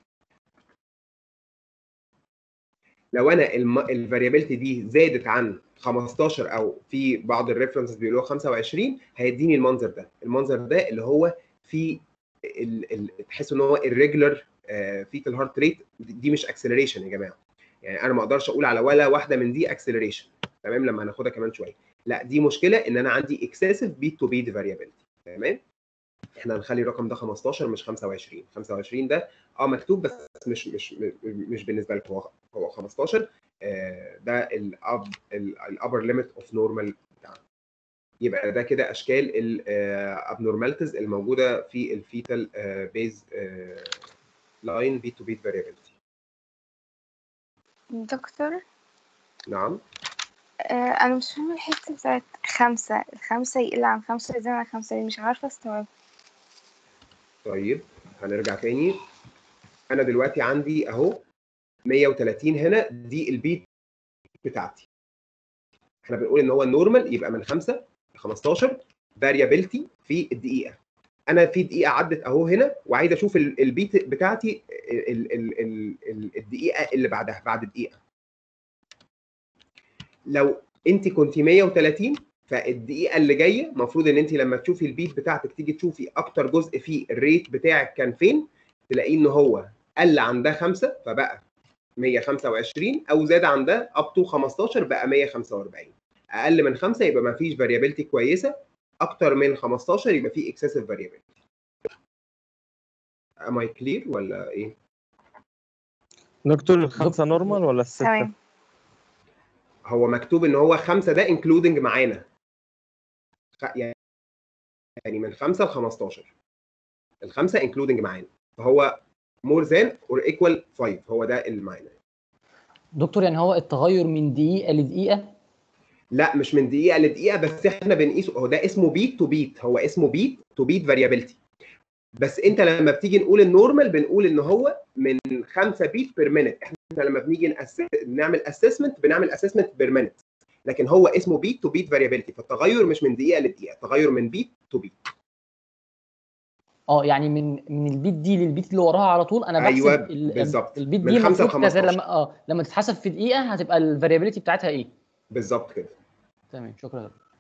لو انا الفاريابيلتي دي زادت عن 15 او في بعض الريفرنسز بيقولوها 25 هيديني المنظر ده المنظر ده اللي هو في تحس ان هو الريجولار فيتال هارت ريت دي مش اكسلريشن يا جماعه يعني انا ما اقدرش اقول على ولا واحده من دي اكسلريشن تمام لما هناخدها كمان شويه لا دي مشكله ان انا عندي اكسسيف بيت تو بيت فاريابيلتي تمام احنا هنخلي الرقم ده 15 مش 25 25 ده اه مكتوب بس مش مش مش بالنسبه لك هو هو 15 آه ده الاب الابر ليميت اوف نورمال بتاعنا يبقى ده كده اشكال الابنورماليتيز الموجوده في الفيتال بيز لاين بيت تو بيت فاريابيلتي دكتور نعم آه أنا مش فاهمة الحتة بتاعت خمسة الخمسة يقل عن خمسة يزيد عن خمسة دي مش عارفة استوعب طيب هنرجع تاني انا دلوقتي عندي اهو 130 هنا دي البيت بتاعتي احنا بنقول ان هو النورمال يبقى من 5 ل 15 فاريابيلتي في الدقيقه انا في دقيقه عدت اهو هنا وعايز اشوف البيت بتاعتي ال ال ال الدقيقه اللي بعدها بعد دقيقه لو انت كنت 130 فالدقيقه اللي جايه المفروض ان انت لما تشوفي البيت بتاعتك تيجي تشوفي اكتر جزء فيه الريت بتاعك كان فين تلاقيه ان هو قل عن ده 5 فبقى 125 او زاد عن ده اب تو 15 بقى 145 اقل من 5 يبقى ما فيش فاريابيلتي كويسه اكتر من 15 يبقى في اكسسيف فاريابيلتي ام اي كلير ولا ايه دكتور الخمسة نورمال ولا الستة؟ تمام هو مكتوب ان هو 5 ده انكلودنج معانا خ- يعني من 5 ل 15 الخمسه انكلودنج معانا فهو مور ذان اور ايكوال 5 هو ده اللي معانا دكتور يعني هو التغير من دقيقة لدقيقة لا مش من دقيقه لدقيقه بس احنا بنقيسه هو ده اسمه بيت تو بيت هو اسمه بيت تو بيت فاريابيلتي بس انت لما بتيجي نقول النورمال بنقول ان هو من 5 بيت بير مينت احنا لما بنيجي نأس... نعمل اسسمنت بنعمل اسسمنت بير مينت لكن هو اسمه بيت تو بيت فاريابيلتي فالتغير مش من دقيقه لدقيقه تغير من بيت تو بيت اه يعني من من البيت دي للبيت اللي وراها على طول انا بحسب أيوة، ال- بالظبط. البيت من دي خمسة المفروض كذا لخمستاشر. لما اه لما تتحسب في دقيقة هتبقى الفاريابيلتي بتاعتها ايه؟ بالظبط كده تمام شكرا يا دكتور.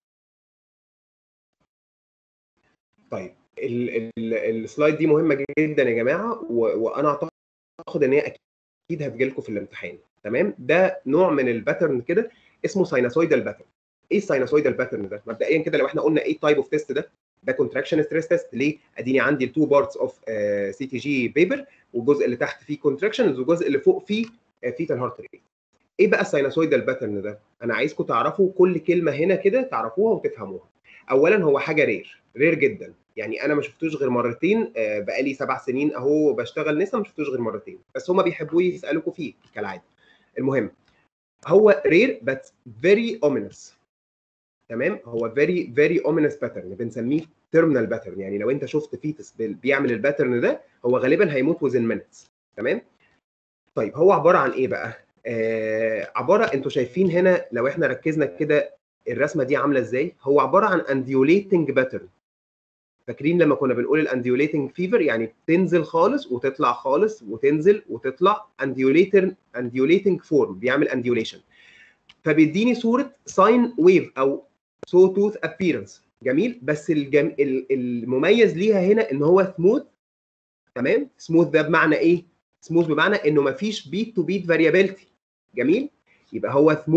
طيب ال- ال- السلايد دي مهمه جدا يا جماعه و- وانا اعتقد ان هي اكيد هتجي لكم في الامتحان تمام ده نوع من الباترن كده اسمه سايناسويدال باترن ايه السايناسويدال باترن ده مبدئيا كده لو احنا قلنا ايه تايب اوف تيست ده ده كونتراكشن ستريس تيست ليه اديني عندي التو بارتس اوف سي تي جي بيبر والجزء اللي تحت فيه كونتراكشنز والجزء اللي فوق فيه فيتال هارت ريت ايه بقى السايناسويدال باترن ده انا عايزكم تعرفوا كل كلمه هنا كده تعرفوها وتفهموها اولا هو حاجه رير رير جدا يعني انا ما شفتوش غير مرتين آه، بقالي سبع سنين اهو بشتغل نسا ما شفتوش غير مرتين بس هما بيحبوا يسالوكوا فيه كالعاده المهم هو رير بس فيري اومينس تمام هو فيري فيري اومينس باترن بنسميه تيرمينال باترن يعني لو انت شفت فيتس بي- بيعمل الباترن ده هو غالبا هيموت وزن مينتس تمام طيب هو عباره عن ايه بقى آه عباره انتوا شايفين هنا لو احنا ركزنا كده الرسمه دي عامله ازاي هو عباره عن انديوليتنج باترن فاكرين لما كنا بنقول الانديوليتنج فيفر يعني تنزل خالص وتطلع خالص وتنزل وتطلع انديوليتر انديوليتنج فورم بيعمل انديوليشن فبيديني صوره ساين ويف او سو توث ابييرنس جميل بس الجم... ال- المميز ليها هنا ان هو سموث تمام سموث ده بمعنى ايه سموث بمعنى انه مفيش بيت تو بيت فاريابيلتي جميل يبقى هو سموث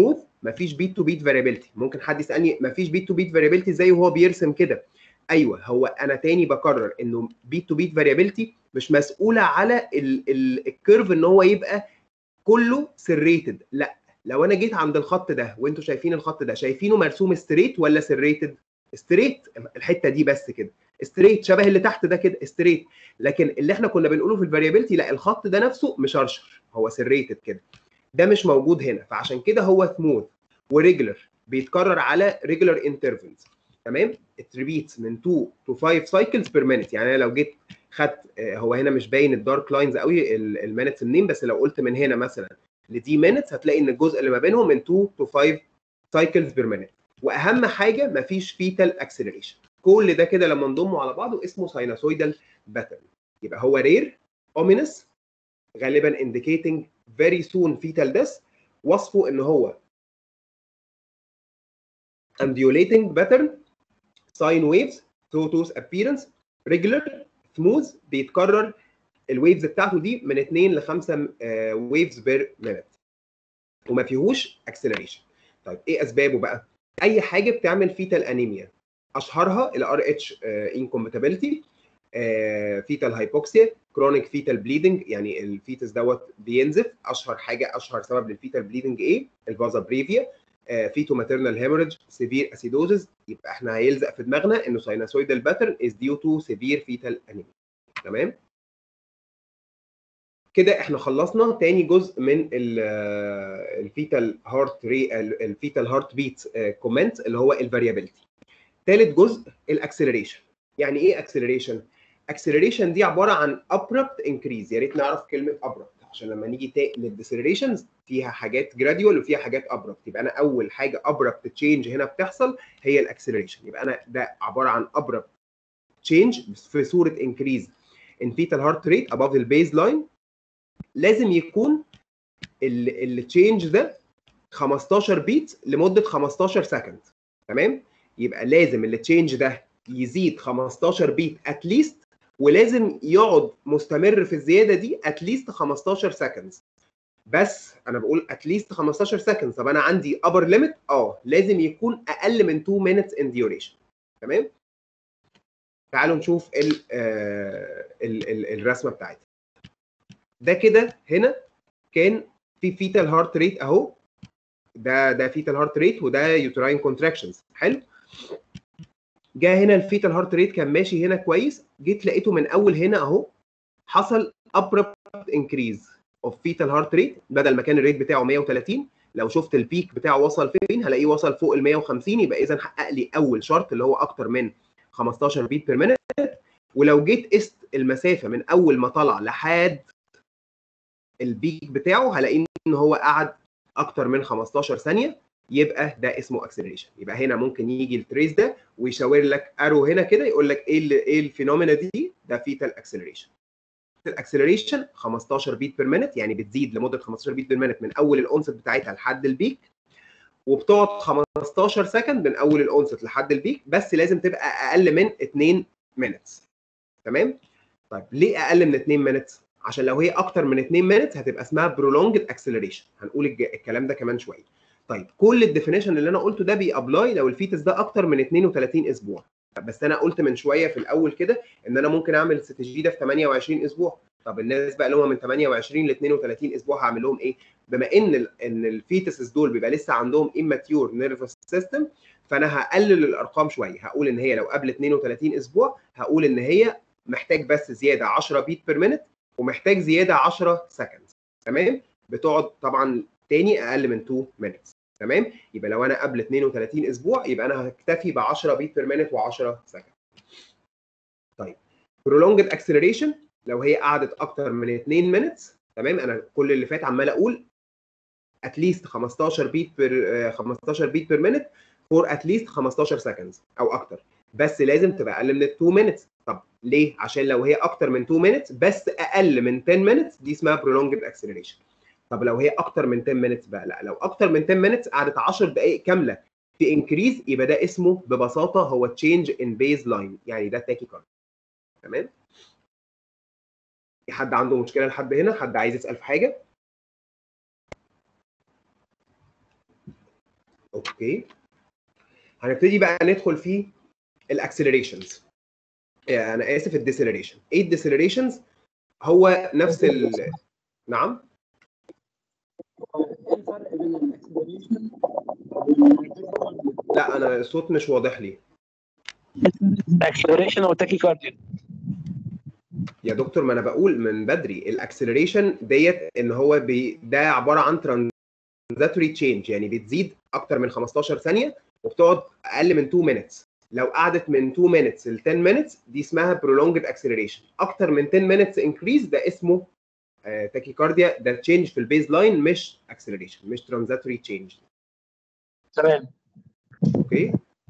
مفيش بيت تو بيت فاريبيلتي ممكن حد يسالني مفيش بيت تو بيت فاريبيلتي ازاي وهو بيرسم كده ايوه هو انا تاني بكرر انه بيت تو بيت فاريبيلتي مش مسؤوله على ال- ال- الكيرف ان هو يبقى كله سريتد لا لو انا جيت عند الخط ده وانتوا شايفين الخط ده شايفينه مرسوم ستريت ولا سريتد ستريت الحته دي بس كده ستريت شبه اللي تحت ده كده ستريت لكن اللي احنا كنا بنقوله في الفاريابيلتي لا الخط ده نفسه مشرشر هو سريتد كده ده مش موجود هنا فعشان كده هو سموث وريجولر بيتكرر على ريجولر انترفلز تمام it repeats من 2 to 5 cycles per minute يعني انا لو جيت خدت آه، هو هنا مش باين الدارك لاينز قوي المينتس منين بس لو قلت من هنا مثلا لدي مينتس هتلاقي ان الجزء اللي ما بينهم من 2 to 5 cycles per minute واهم حاجه مفيش فيتال اكسلريشن كل ده كده لما نضمه على بعضه اسمه ساينوسويدال باترن يبقى هو رير اومينس غالبا indicating very soon fetal death وصفه ان هو undulating pattern sine waves through tooth appearance regular smooth بيتكرر الويفز بتاعته دي من 2 ل 5 ويفز بير مينت وما فيهوش اكسلريشن طيب ايه اسبابه بقى اي حاجه بتعمل فيتال انيميا اشهرها الار اتش انكومباتيبيلتي فيتال هايبوكسيا كرونيك فيتال بليدنج يعني الفيتس دوت بينزف اشهر حاجه اشهر سبب للفيتال بليدنج ايه الفازا بريفيا فيتو ماتيرنال هيموريدج سيفير اسيدوزز يبقى احنا هيلزق في دماغنا انه ساينوسويدال باترن از ديو تو سيفير فيتال انيميا تمام كده احنا خلصنا تاني جزء من الفيتال هارت ري الفيتال هارت بيت كومنت اللي هو الفاريابيلتي ثالث جزء الاكسلريشن يعني ايه اكسلريشن اكسلريشن دي عباره عن abrupt increase يا ريت نعرف كلمه abrupt عشان لما نيجي للديسلريشنز فيها حاجات جراديوال وفيها حاجات abrupt يبقى انا اول حاجه abrupt change هنا بتحصل هي الاكسلريشن يبقى انا ده عباره عن abrupt change في صوره increase in fetal heart rate above the baseline لازم يكون التشينج ده 15 بيت لمده 15 سكند تمام يبقى لازم التشينج ده يزيد 15 بيت اتليست ولازم يقعد مستمر في الزياده دي اتليست 15 سكند بس انا بقول اتليست 15 سكند طب انا عندي ابر ليميت اه لازم يكون اقل من 2 minutes in duration تمام تعالوا نشوف ال ال ال الرسمه بتاعتي ده كده هنا كان في فيتال هارت ريت اهو ده ده فيتال هارت ريت وده يوتراين كونتراكشنز حلو جه هنا الفيتال هارت ريت كان ماشي هنا كويس جيت لقيته من اول هنا اهو حصل abrupt increase of fetal heart rate بدل ما كان الريت بتاعه 130 لو شفت البيك بتاعه وصل فين هلاقيه وصل فوق ال 150 يبقى اذا حقق لي اول شرط اللي هو اكتر من 15 بيت بير مينت ولو جيت قست المسافه من اول ما طلع لحد البيك بتاعه هلاقيه ان هو قعد اكتر من 15 ثانيه يبقى ده اسمه اكسلريشن يبقى هنا ممكن يجي التريس ده ويشاور لك ارو هنا كده يقول لك ايه ايه الفينومينا دي ده فيتال اكسلريشن الاكسلريشن 15 بيت بير مينت يعني بتزيد لمده 15 بيت بير مينت من اول الاونست بتاعتها لحد البيك وبتقعد 15 سكند من اول الاونست لحد البيك بس لازم تبقى اقل من 2 مينتس تمام طيب ليه اقل من 2 مينتس عشان لو هي اكتر من 2 مينتس هتبقى اسمها برولونجد اكسلريشن هنقول الكلام ده كمان شويه طيب كل الديفينيشن اللي انا قلته ده بيابلاي لو الفيتس ده اكتر من 32 اسبوع بس انا قلت من شويه في الاول كده ان انا ممكن اعمل استراتيجي ده في 28 اسبوع طب الناس بقى اللي هم من 28 ل 32 اسبوع هعمل لهم ايه بما ان ال ان الفيتسز دول بيبقى لسه عندهم immature nervous system فانا هقلل الارقام شويه هقول ان هي لو قبل 32 اسبوع هقول ان هي محتاج بس زياده 10 بيت بير مينت ومحتاج زياده 10 سكند تمام بتقعد طبعا تاني اقل من 2 minutes تمام يبقى لو انا قبل 32 اسبوع يبقى انا هكتفي ب 10 بيت بير مينت و10 سكند طيب prolonged acceleration لو هي قعدت اكتر من 2 minutes تمام انا كل اللي فات عمال اقول اتليست 15 بيت بير 15 بيت بير مينت فور اتليست 15 سكندز او اكتر بس لازم تبقى اقل من 2 minutes طب ليه عشان لو هي اكتر من 2 minutes بس اقل من 10 minutes دي اسمها prolonged acceleration طب لو هي اكتر من 10 minutes بقى لا لو اكتر من 10 minutes قعدت 10 دقائق كامله في انكريز يبقى ده اسمه ببساطه هو تشينج ان بيز لاين يعني ده تاكي كارد تمام في حد عنده مشكله لحد هنا حد عايز يسال في حاجه اوكي هنبتدي بقى ندخل في الاكسلريشنز انا اسف الديسلريشن ايه الديسلريشنز هو نفس ال نعم لا انا الصوت مش واضح لي اكسلريشن او تاكيكارديا يا دكتور ما انا بقول من بدري الاكسلريشن ديت ان هو بي ده عباره عن ترانزاتوري تشينج يعني بتزيد اكتر من 15 ثانيه وبتقعد اقل من 2 minutes لو قعدت من 2 minutes ل 10 minutes دي اسمها prolonged acceleration اكتر من 10 minutes increase ده اسمه تاكيكارديا ده تشينج في البيز لاين مش acceleration مش transitory change تمام اوكي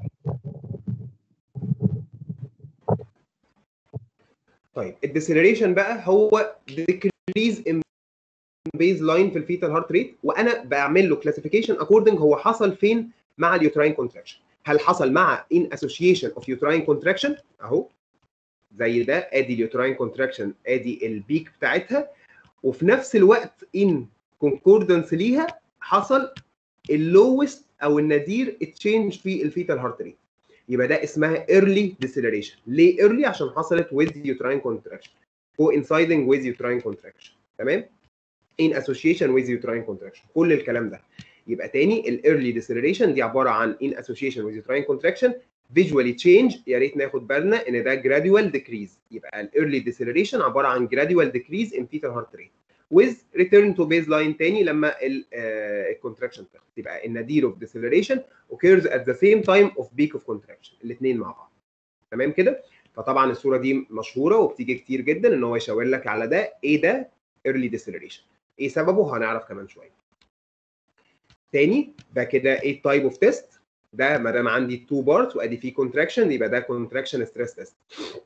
طيب الديسلريشن بقى هو decrease in بيز لاين في الفيتال هارت ريت وانا بعمل له كلاسيفيكيشن اكوردنج هو حصل فين مع اليوتراين كونتراكشن هل حصل مع ان اسوشيشن اوف يوتراين كونتراكشن اهو زي ده ادي اليوتراين كونتراكشن ادي البيك بتاعتها وفي نفس الوقت ان كونكوردنس ليها حصل اللوست او النادير تشينج في الفيتال هارت ريت يبقى ده اسمها early deceleration ليه early عشان حصلت with uterine contraction coinciding with uterine contraction تمام in association with uterine contraction كل الكلام ده يبقى تاني ال early deceleration دي عباره عن in association with uterine contraction visually change يا ريت ناخد بالنا ان ده gradual decrease يبقى ال early deceleration عباره عن gradual decrease in fetal heart rate with return to baseline تاني لما ال contraction تخلص يبقى النادير of deceleration occurs at the same time of peak of contraction الاثنين مع بعض تمام كده فطبعا الصوره دي مشهوره وبتيجي كتير جدا ان هو يشاور لك على ده ايه ده early deceleration ايه سببه هنعرف كمان شويه تاني ده كده ايه تايب اوف تيست ده ما دام عندي تو بارت وادي فيه كونتراكشن يبقى ده كونتراكشن ستريس تيست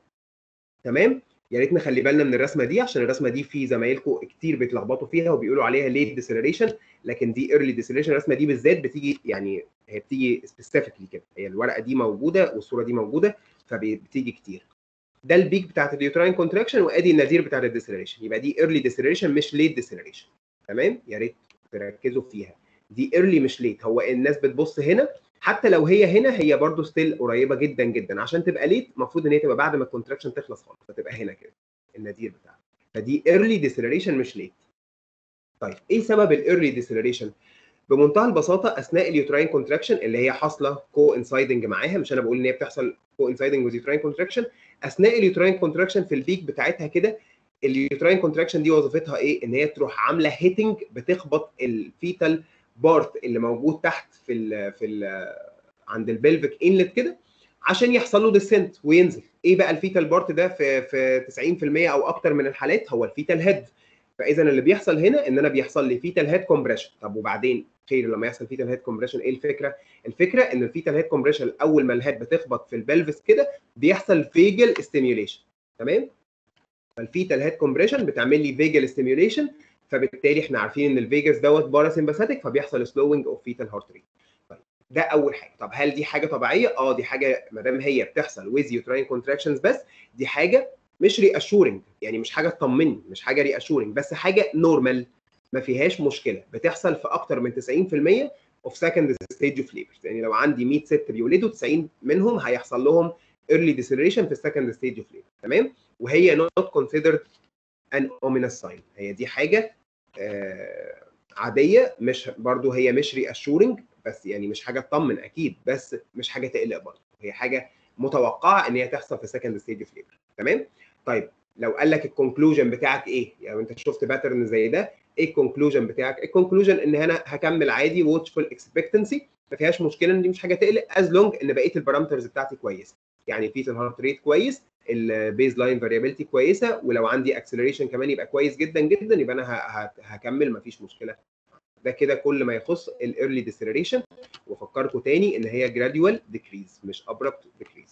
تمام يا ريت نخلي بالنا من الرسمه دي عشان الرسمه دي في زمايلكم كتير بيتلخبطوا فيها وبيقولوا عليها ليت ديسلريشن لكن دي ايرلي ديسلريشن الرسمه دي بالذات بتيجي يعني هي بتيجي سبيسيفيكلي كده هي الورقه دي موجوده والصوره دي موجوده فبتيجي كتير ده البيك بتاعت اليوتراين كونتراكشن وادي النذير بتاعت الديسلريشن يبقى دي ايرلي ديسلريشن مش ليت ديسلريشن تمام يا ريت تركزوا فيها دي ايرلي مش ليت هو الناس بتبص هنا حتى لو هي هنا هي برضو ستيل قريبه جدا جدا عشان تبقى ليت المفروض ان هي تبقى بعد ما الكونتراكشن تخلص خالص فتبقى هنا كده النذير بتاعها فدي ايرلي ديسلريشن مش ليت طيب ايه سبب الايرلي ديسلريشن بمنتهى البساطه اثناء اليوتراين كونتراكشن اللي هي حاصله كو انسايدنج معاها مش انا بقول ان هي بتحصل كو انسايدنج وذ يوتراين كونتراكشن اثناء اليوتراين كونتراكشن في البيك بتاعتها كده اليوتراين كونتراكشن دي وظيفتها ايه ان هي تروح عامله هيتنج بتخبط الفيتال بارت اللي موجود تحت في ال في ال عند البلفيك انلت كده عشان يحصل له ديسنت وينزل ايه بقى الفيتال بارت ده في في 90% او اكتر من الحالات هو الفيتال هيد فاذا اللي بيحصل هنا ان انا بيحصل لي فيتال هيد كومبريشن طب وبعدين خير لما يحصل فيتال هيد كومبريشن ايه الفكره الفكره ان الفيتال هيد كومبريشن اول ما الهيد بتخبط في البلفس كده بيحصل فيجل ستيميوليشن تمام فالفيتال هيد كومبريشن بتعمل لي فيجل ستيميوليشن فبالتالي احنا عارفين ان الفيجاس دوت باراسمباثيك فبيحصل سلوينج اوف فيتال هارت ريت ده اول حاجه طب هل دي حاجه طبيعيه اه دي حاجه ما دام هي بتحصل ويز يوتراين كونتراكشنز بس دي حاجه مش ري اشورنج يعني مش حاجه تطمني مش حاجه ري اشورنج بس حاجه نورمال ما فيهاش مشكله بتحصل في اكتر من 90% اوف سكند ستيج اوف ليبر يعني لو عندي 100 ست بيولدوا 90 منهم هيحصل لهم early deceleration في السكند ستيج اوف ليبر تمام وهي not considered an ominous sign هي دي حاجه آه عاديه مش برضو هي مش ري اشورنج بس يعني مش حاجه تطمن اكيد بس مش حاجه تقلق برضه هي حاجه متوقعه ان هي تحصل في سكند ستيج اوف ليبر تمام طيب لو قال لك الكونكلوجن بتاعك ايه يعني انت شفت باترن زي ده ايه الكونكلوجن بتاعك الكونكلوجن ان انا هكمل عادي واتشفول اكسبكتنسي ما فيهاش مشكله ان دي مش حاجه تقلق از لونج ان بقيه البارامترز بتاعتي كويسه يعني فيتال هارت ريت كويس البيز لاين فاريابيلتي كويسه ولو عندي اكسلريشن كمان يبقى كويس جدا جدا يبقى انا هكمل ما فيش مشكله ده كده كل ما يخص الايرلي ديسلريشن وافكركم تاني ان هي جراديوال ديكريز مش ابربت ديكريز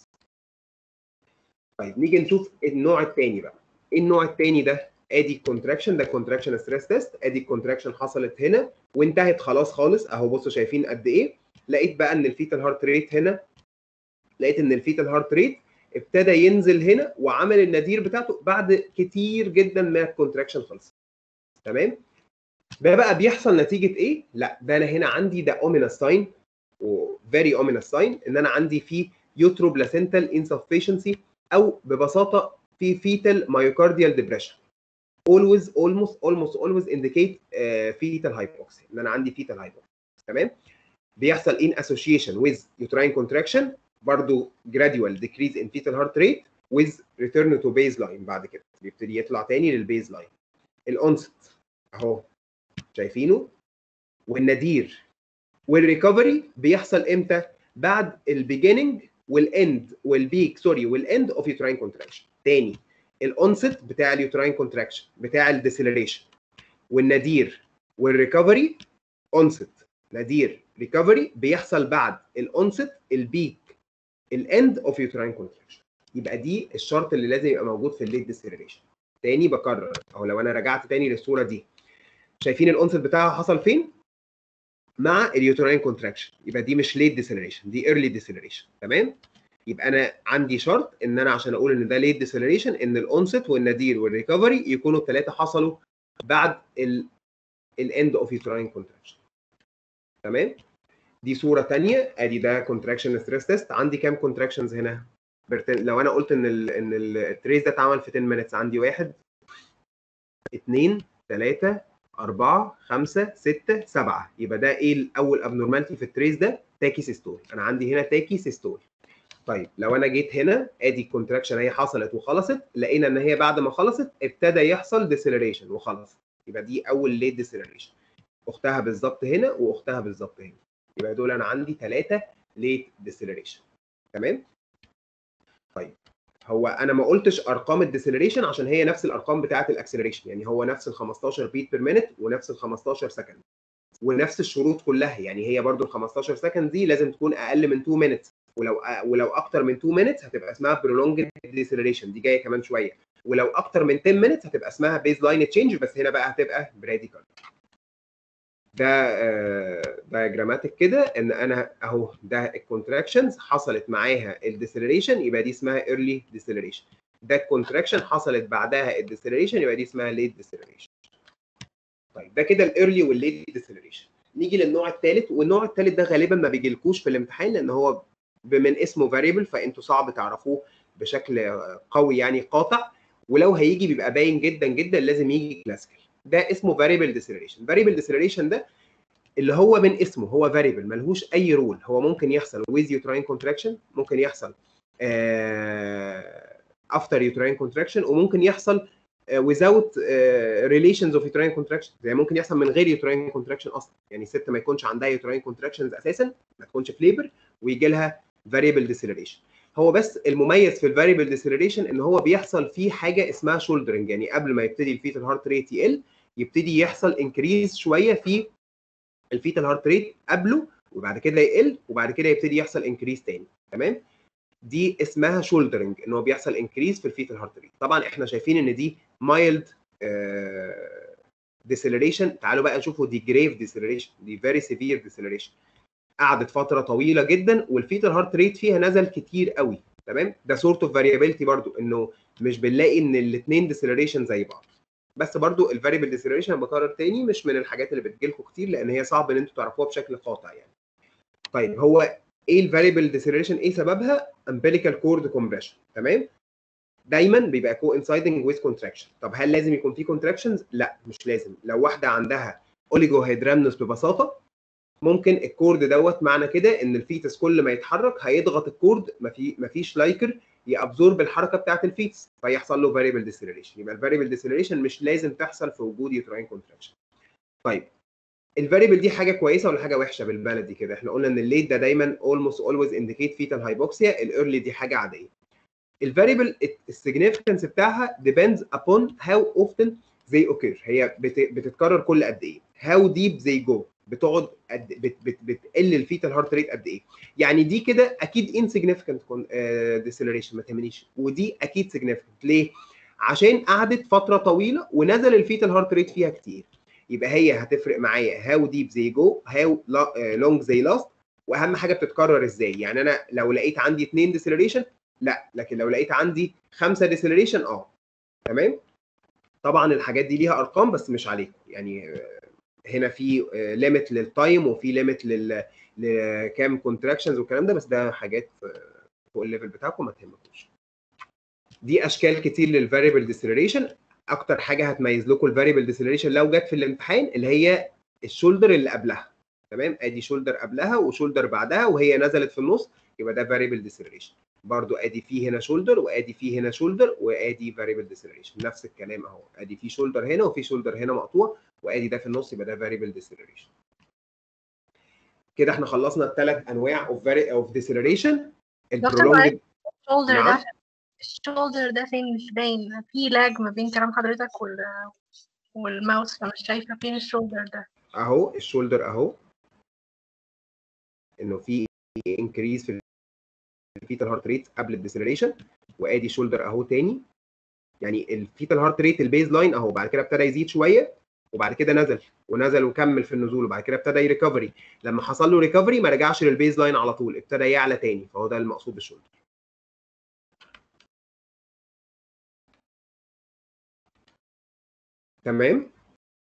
طيب نيجي نشوف النوع الثاني بقى ايه النوع الثاني ده ادي الكونتراكشن ده كونتراكشن ستريس تيست ادي الكونتراكشن حصلت هنا وانتهت خلاص خالص اهو بصوا شايفين قد ايه لقيت بقى ان الفيتال هارت ريت هنا لقيت ان الفيتال هارت ريت ابتدى ينزل هنا وعمل النادير بتاعته بعد كتير جدا ما الكونتراكشن خلص تمام ده بقى بيحصل نتيجه ايه لا ده انا هنا عندي ده اومينا ساين و very ominous sign ان انا عندي في يوتروبلاسنتال insufficiency او ببساطه في fetal myocardial depression always almost almost always indicate uh, fetal hypoxia ان انا عندي fetal hypoxia تمام بيحصل in association with uterine contraction برضو gradual decrease in fetal heart rate with return to baseline بعد كده بيبتدي يطلع تاني للبيز لاين الانست اهو شايفينه والنادير والريكفري بيحصل امتى بعد البيجيننج والاند والبيك سوري والاند اوف يوتراين كونتراكشن تاني الانست بتاع اليوتراين كونتراكشن بتاع الديسيلريشن والنادير والريكفري انست نادير ريكفري بيحصل بعد الانست البيك الاند اوف يوتراين كونتراكشن يبقى دي الشرط اللي لازم يبقى موجود في الليت ديسيلريشن تاني بكرر او لو انا رجعت تاني للصوره دي شايفين الانست بتاعها حصل فين مع اليوتراين كونتراكشن يبقى دي مش ليت ديسيلريشن دي ايرلي ديسيلريشن تمام يبقى انا عندي شرط ان انا عشان اقول ان ده ليت ديسيلريشن ان الانست والنادير والريكفري يكونوا الثلاثه حصلوا بعد الاند اوف يوتراين كونتراكشن تمام دي صوره ثانيه ادي ده كونتراكشن ستريس تيست عندي كام كونتراكشنز هنا برتن... لو انا قلت ان ال ان التريس ده اتعمل في 10 مينتس عندي واحد اثنين ثلاثة أربعة خمسة ستة سبعة يبقى ده إيه الأول أبنورمالتي في التريس ده؟ تاكي سيستول أنا عندي هنا تاكي سيستول طيب لو أنا جيت هنا أدي الكونتراكشن هي حصلت وخلصت لقينا إن هي بعد ما خلصت ابتدى يحصل ديسيلريشن وخلص يبقى دي أول ليت ديسيلريشن أختها بالظبط هنا وأختها بالظبط هنا يبقى دول أنا عندي ثلاثة ليت ديسيلريشن تمام؟ طيب هو انا ما قلتش ارقام الديسيلريشن عشان هي نفس الارقام بتاعه الاكسلريشن يعني هو نفس ال 15 بيت بير مينت ونفس ال 15 سكند ونفس الشروط كلها يعني هي برضو ال 15 سكند دي لازم تكون اقل من 2 مينت ولو ولو اكتر من 2 مينت هتبقى اسمها برولونج ديسيلريشن دي جايه كمان شويه ولو اكتر من 10 مينت هتبقى اسمها بيز لاين تشينج بس هنا بقى هتبقى براديكال ده دايجراماتيك كده ان انا اهو ده الكونتراكشنز حصلت معاها الديسيلريشن يبقى دي اسمها ايرلي ديسيلريشن ده الكونتراكشن حصلت بعدها الديسيلريشن يبقى دي اسمها ليت ديسيلريشن طيب ده كده الايرلي والليت ديسيلريشن نيجي للنوع الثالث والنوع الثالث ده غالبا ما بيجيلكوش في الامتحان لان هو من اسمه فاريبل فانتوا صعب تعرفوه بشكل قوي يعني قاطع ولو هيجي بيبقى باين جدا جدا لازم يجي كلاسيكال ده اسمه فاريبل ديسيلريشن فاريبل ديسيلريشن ده اللي هو من اسمه هو فاريبل ملهوش اي رول هو ممكن يحصل with uterine contraction ممكن يحصل افتر يوتراين كونتراكشن وممكن يحصل without relations of uterine contraction زي ممكن يحصل من غير uterine contraction اصلا يعني الست ما يكونش عندها uterine contractions اساسا ما تكونش في ليبر ويجي لها variable deceleration هو بس المميز في الفاريبل ديسيلريشن ان هو بيحصل فيه حاجه اسمها شولدرنج يعني قبل ما يبتدي الفيتال هارت ريت يقل يبتدي يحصل انكريز شويه في الفيتال هارت ريت قبله وبعد كده يقل وبعد كده يبتدي يحصل انكريز تاني تمام دي اسمها شولدرنج ان هو بيحصل انكريز في الفيتال هارت ريت طبعا احنا شايفين ان دي مايلد ديسيلريشن تعالوا بقى نشوفوا دي جريف ديسيلريشن دي فيري سيفير ديسيلريشن قعدت فتره طويله جدا والفيتال هارت ريت فيها نزل كتير قوي تمام ده سورت اوف فاريابيلتي برضو انه مش بنلاقي ان الاثنين ديسيلريشن زي بعض بس برضو الفاريبل ديسيلريشن بكرر تاني مش من الحاجات اللي بتجيلكم كتير لان هي صعب ان انتوا تعرفوها بشكل قاطع يعني طيب هو ايه الفاريبل ديسيلريشن ايه سببها امبليكال كورد كومبريشن تمام دايما بيبقى كو انسايدنج ويز كونتراكشن طب هل لازم يكون في كونتراكشنز لا مش لازم لو واحده عندها اوليجو هيدرامنوس ببساطه ممكن الكورد دوت معنى كده ان الفيتس كل ما يتحرك هيضغط الكورد مفي مفيش لايكر يابزورب الحركه بتاعه الفيتس فيحصل له فاريبل ديسيلريشن يبقى الفاريبل ديسيلريشن مش لازم تحصل في وجود يوتراين كونتراكشن طيب الفاريبل دي حاجه كويسه ولا حاجه وحشه بالبلدي كده احنا قلنا ان الليت ده دايما almost always indicate fetal hypoxia الايرلي دي حاجه عاديه الفاريبل السيجنيفيكانس بتاعها depends upon how often they occur هي بتتكرر كل قد ايه how deep they go بتقعد قد بت بت بتقل الفيتال هارت ريت قد ايه يعني دي كده اكيد انسيجنيفيكانت ديسيلريشن ما تهمنيش ودي اكيد سيجنيفيكانت ليه عشان قعدت فتره طويله ونزل الفيتال هارت ريت فيها كتير يبقى هي هتفرق معايا هاو ديب زي جو هاو لونج زي لاست واهم حاجه بتتكرر ازاي يعني انا لو لقيت عندي اثنين ديسيلريشن لا لكن لو لقيت عندي خمسه ديسيلريشن اه تمام طبعا الحاجات دي ليها ارقام بس مش عليكم يعني هنا في ليميت للتايم وفي ليميت لل لكام كونتراكشنز والكلام ده بس ده حاجات فوق الليفل بتاعكم ما تهمكوش دي اشكال كتير للفاريبل ديسلريشن اكتر حاجه هتميز لكم الفاريبل ديسلريشن لو جت في الامتحان اللي هي الشولدر اللي قبلها تمام ادي شولدر قبلها وشولدر بعدها وهي نزلت في النص يبقى ده فاريبل ديسلريشن برضو ادي فيه هنا شولدر وادي فيه هنا شولدر وادي فاريبل ديسلريشن نفس الكلام اهو ادي فيه شولدر هنا وفي شولدر هنا مقطوع وادي ده في النص يبقى ده فاريبل ديسلريشن كده احنا خلصنا الثلاث انواع اوف فاري اوف ديسلريشن دكتور معلش، الشولدر نعم. ده الشولدر ده فين مش باين في لاج ما بين كلام حضرتك وال والماوس فمش شايفة فين الشولدر ده اهو الشولدر اهو انه في انكريز في الفيتال هارت ريت قبل الديسلريشن وادي شولدر اهو تاني يعني الفيتال هارت ريت البيز لاين اهو بعد كده ابتدى يزيد شويه وبعد كده نزل ونزل وكمل في النزول وبعد كده ابتدى يريكفري لما حصل له ريكفري ما رجعش للبيز لاين على طول ابتدى يعلى تاني فهو ده المقصود بالشولدر تمام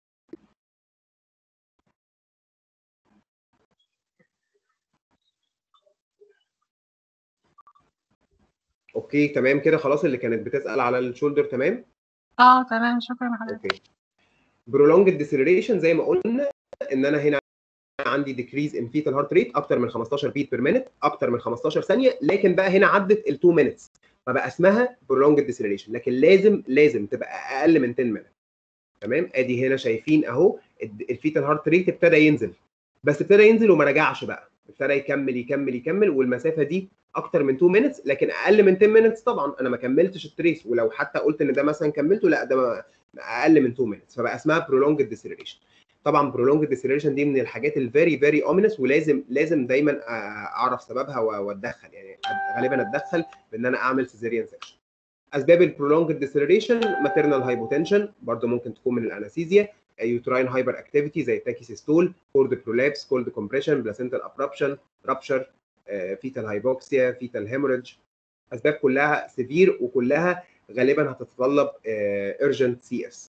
اوكي تمام كده خلاص اللي كانت بتسأل على الشولدر تمام اه تمام شكرا لحضرتك اوكي prolonged deceleration زي ما قلنا ان انا هنا عندي decrease in fetal heart rate اكتر من 15 beat per minute اكتر من 15 ثانيه لكن بقى هنا عدت ال 2 minutes فبقى اسمها prolonged deceleration لكن لازم لازم تبقى اقل من 10 minutes تمام ادي هنا شايفين اهو الفيتال هارت ريت ابتدى ينزل بس ابتدى ينزل وما رجعش بقى ابتدى يكمل يكمل يكمل والمسافه دي اكتر من 2 minutes لكن اقل من 10 minutes طبعا انا ما كملتش التريس ولو حتى قلت ان ده مثلا كملته لا ده ما- اقل من 2 minutes فبقى اسمها prolonged deceleration طبعا prolonged deceleration دي من الحاجات الفيري فيري ominous ولازم لازم دايما آه، اعرف سببها و- واتدخل يعني أد- غالبا اتدخل بان انا اعمل سيزيريان سكشن اسباب البرولونجد ديسلريشن ماتيرنال هايبوتنشن برضه ممكن تكون من الانستيزيا يوتراين هايبر اكتيفيتي زي تاكيسيستول كورد برولابس كولد كومبريشن بلاسنتال ابربشن رابشر فيتال هايبوكسيا فيتال هيموريدج اسباب كلها سيفير وكلها غالبا هتتطلب ايرجنت سي اس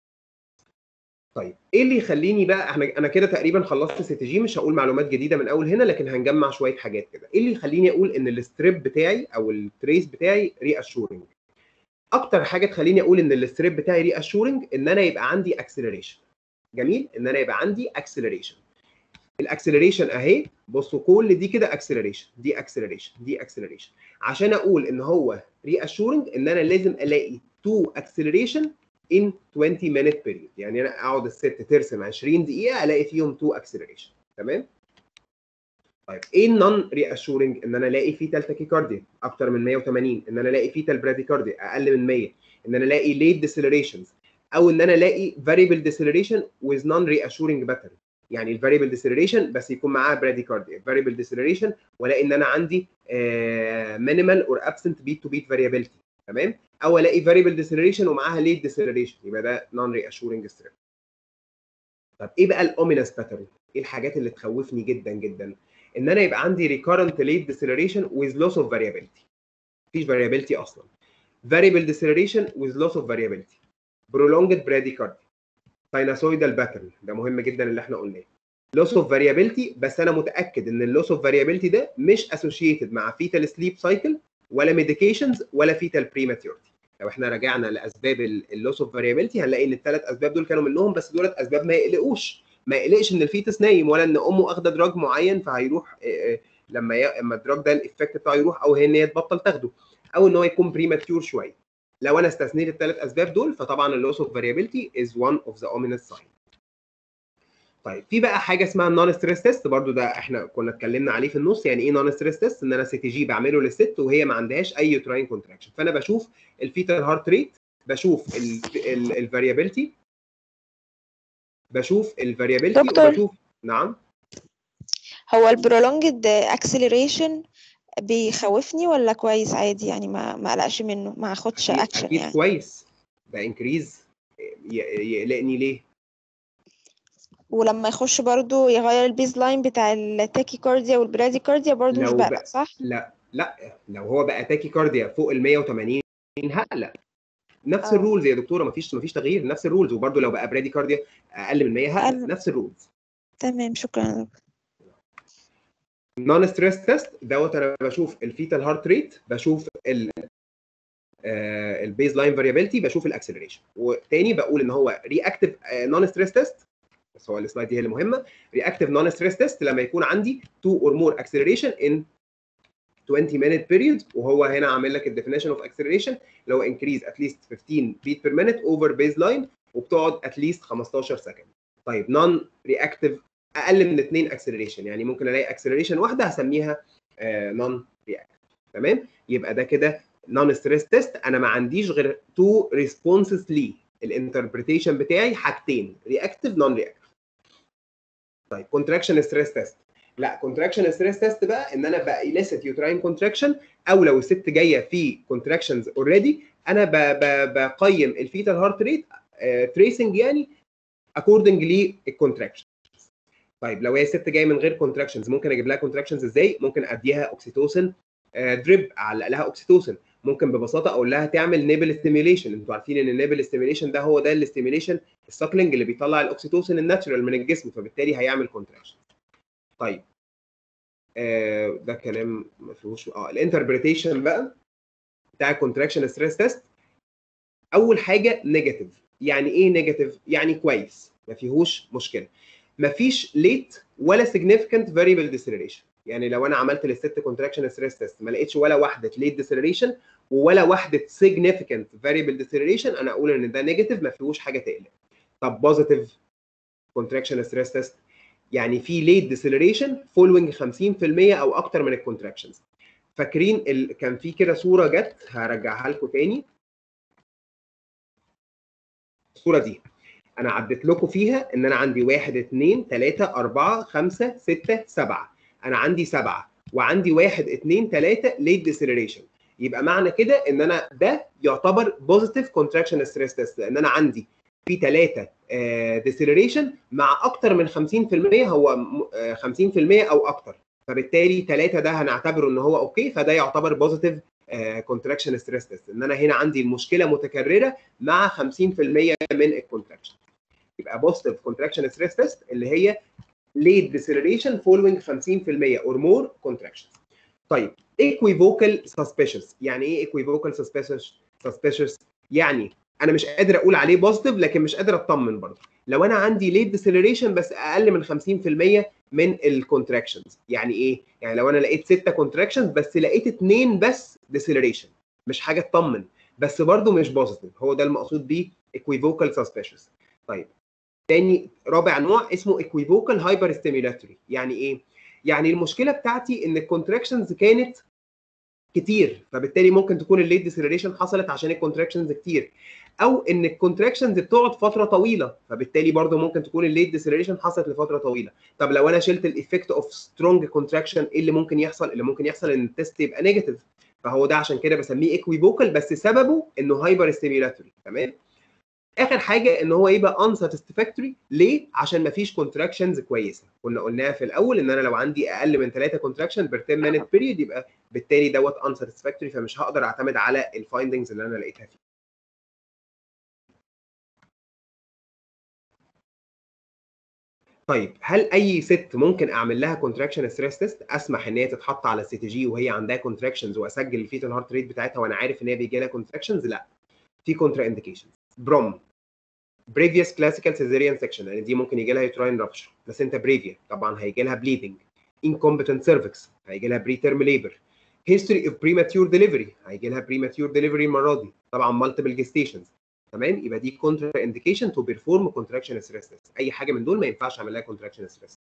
طيب ايه اللي يخليني بقى احنا انا كده تقريبا خلصت سي تي جي مش هقول معلومات جديده من اول هنا لكن هنجمع شويه حاجات كده ايه اللي يخليني اقول ان الستريب بتاعي او التريس بتاعي ري اشورنج اكتر حاجه تخليني اقول ان الستريب بتاعي ري اشورنج ان انا يبقى عندي اكسلريشن جميل ان انا يبقى عندي اكسلريشن الاكسلريشن اهي بصوا كل دي كده اكسلريشن دي اكسلريشن دي اكسلريشن عشان اقول ان هو ري اشورنج ان انا لازم الاقي تو اكسلريشن in 20 minute period يعني انا اقعد الست ترسم 20 دقيقه الاقي فيهم تو اكسلريشن تمام طيب ايه النون ري اشورنج ان انا الاقي فيتال تاكيكارديا اكتر من 180 ان انا الاقي فيتال براديكارديا اقل من 100 ان انا الاقي ليت ديسلريشنز او ان انا الاقي variable deceleration with non reassuring pattern يعني الفاريبل ديسلريشن بس يكون معاها براديكارديا variable deceleration والاقي ان انا عندي مينيمال اور ابسنت بيت تو بيت فاريابيلتي تمام او الاقي variable deceleration ومعاها late deceleration يبقى ده non reassuring strip طب ايه بقى الاومينس باترن ايه الحاجات اللي تخوفني جدا جدا ان انا يبقى عندي recurrent late deceleration with loss of variability مفيش variability اصلا variable deceleration with loss of variability prolonged bradycardia sinusoidal pattern ده مهم جدا اللي احنا قلناه loss of variability بس انا متاكد ان اللوس اوف variability ده مش associated مع fetal sleep cycle ولا medications ولا fetal prematurity لو احنا رجعنا لاسباب اللوس اوف variability هنلاقي ان الثلاث اسباب دول كانوا منهم بس دولت اسباب ما يقلقوش ما يقلقش ان الفيتس نايم ولا ان امه اخده دراج معين فهيروح آه، آه، لما ي... اما الدراج ده الايفكت بتاعه يروح او هي ان هي تبطل تاخده او ان هو يكون بريماتيور شويه لو انا استثنيت الثلاث اسباب دول فطبعا اللوس اوف فاريابيلتي از one اوف ذا ominous sign طيب في بقى حاجه اسمها النون ستريس تيست برضو ده احنا كنا اتكلمنا عليه في النص يعني ايه نون ستريس تيست ان انا سي تي جي بعمله للست وهي ما عندهاش اي يوتراين كونتراكشن فانا بشوف الفيتال هارت ريت بشوف الفاريابيلتي بشوف الفاريابيلتي دكتور. وبشوف نعم هو البرولونجد اكسلريشن بيخوفني ولا كويس عادي يعني ما ما اقلقش منه ما اخدش اكيد, اكشن أكيد يعني كويس ده انكريز يقلقني ليه ولما يخش برضو يغير البيز لاين بتاع التاكيكارديا والبراديكارديا برضو مش لو بقلق بقى- صح لا لا لو هو بقى تاكي كارديا فوق ال 180 هقلق نفس آه. الرولز يا دكتوره مفيش مفيش تغيير نفس الرولز وبرده لو بقى برادي كارديا اقل من 100 هقل أقل. نفس الرولز تمام شكرا يا دكتور نون ستريس تيست دوت انا بشوف الفيتال هارت ريت بشوف ال البيز لاين فاريابيلتي بشوف الاكسلريشن وتاني بقول ان هو رياكتيف نون ستريس تيست بس هو السلايد دي هي المهمه رياكتيف نون ستريس تيست لما يكون عندي 2 اور مور اكسلريشن ان 20 minute period وهو هنا عامل لك الديفينيشن اوف اكسلريشن اللي هو increase at least 15 beat per minute over baseline وبتقعد at least 15 سكند طيب نون رياكتيف اقل من 2 اكسلريشن يعني ممكن الاقي اكسلريشن واحده هسميها نون رياكتيف تمام يبقى ده كده نون ستريس تيست انا ما عنديش غير تو ريسبونسز ليه الانتربريتيشن بتاعي حاجتين رياكتيف نون رياكتيف طيب كونتراكشن ستريس تيست لا كونتراكشن ستريس تيست بقى ان انا باليسيت يوتراين كونتراكشن او لو الست جايه في كونتراكشنز اوريدي انا ب ب بقيم الفيتال هارت ريت تريسنج يعني اكوردنج للكونتراكشن طيب لو هي ست جايه من غير كونتراكشنز ممكن اجيب لها كونتراكشنز ازاي ممكن اديها اوكسيتوسن دريب اعلق لها اوكسيتوسن ممكن ببساطه اقول لها تعمل نيبل ستيميوليشن انتوا عارفين ان النيبل ستيميوليشن ده هو ده الاستيميوليشن الساكلينج اللي بيطلع الاوكسيتوسن الناتشرال من الجسم فبالتالي هيعمل كونتراكشن طيب آه ده كلام ما فيهوش اه الانتربريتيشن بقى بتاع الكونتراكشن ستريس تيست اول حاجه نيجاتيف يعني ايه نيجاتيف يعني كويس ما فيهوش مشكله ما فيش ليت ولا significant variable deceleration يعني لو انا عملت للست كونتراكشن ستريس تيست ما لقيتش ولا واحده ليت ديسلريشن ولا واحده significant variable deceleration انا اقول ان ده نيجاتيف ما فيهوش حاجه تقلق طب بوزيتيف كونتراكشن ستريس تيست يعني في ليت ديسلريشن فولوينج 50% او اكتر من الكونتراكشنز فاكرين ال... كان في كده صوره جت هرجعها لكم تاني الصوره دي انا عديت لكم فيها ان انا عندي 1 2 3 4 5 6 7 انا عندي سبعه وعندي 1 2 3 ليت ديسلريشن يبقى معنى كده ان انا ده يعتبر بوزيتيف كونتراكشن ستريس تيست لان انا عندي في 3 ديسلريشن مع اكتر من 50% هو 50% او اكتر فبالتالي 3 ده هنعتبره ان هو اوكي فده يعتبر بوزيتيف كونتراكشن ستريس تيست ان انا هنا عندي المشكله متكرره مع 50% من الكونتراكشن يبقى بوزيتيف كونتراكشن ستريس تيست اللي هي late deceleration following 50% or more contractions. طيب equivocal suspicious يعني ايه equivocal suspicious suspicious يعني انا مش قادر اقول عليه بوزيتيف لكن مش قادر اطمن برضه لو انا عندي late deceleration بس اقل من 50% من الكونتراكشنز يعني ايه يعني لو انا لقيت 6 كونتراكشنز بس لقيت اثنين بس deceleration مش حاجه تطمن بس برضه مش بوزيتيف هو ده المقصود بيه equivocal suspicious طيب تاني رابع نوع اسمه equivocal hyperstimulatory يعني ايه يعني المشكله بتاعتي ان الكونتراكشنز كانت كتير فبالتالي ممكن تكون الليت ديسلريشن حصلت عشان الكونتراكشنز كتير او ان الكونتراكشنز بتقعد فتره طويله فبالتالي برضه ممكن تكون الليت ديسلريشن حصلت لفتره طويله طب لو انا شلت الايفكت اوف سترونج كونتراكشن ايه اللي ممكن يحصل اللي ممكن يحصل ان التست يبقى نيجاتيف فهو ده عشان كده بسميه ايكويفوكال بس سببه انه هايبر ستيميولاتوري تمام اخر حاجه ان هو يبقى unsatisfactory ليه عشان ما فيش كونتراكشنز كويسه كنا قلناها في الاول ان انا لو عندي اقل من 3 كونتراكشن بير 10 minute period يبقى بالتالي دوت unsatisfactory فمش هقدر اعتمد على الفايندنجز اللي انا لقيتها فيه طيب هل اي ست ممكن اعمل لها كونتراكشن ستريس تيست اسمح ان هي تتحط على السي تي جي وهي عندها كونتراكشنز واسجل الفيتال هارت ريت بتاعتها وانا عارف ان هي بيجي لها كونتراكشنز لا في كونترا انديكيشنز بروم previous classical cesarean section يعني دي ممكن يجي لها uterine rupture placenta brevia طبعا هيجي لها bleeding incompetent cervix هيجي لها preterm labor history of premature delivery هيجي لها premature delivery المره دي طبعا multiple gestations تمام يبقى دي contra indication to perform contraction stress test اي حاجه من دول ما ينفعش اعمل لها contraction stress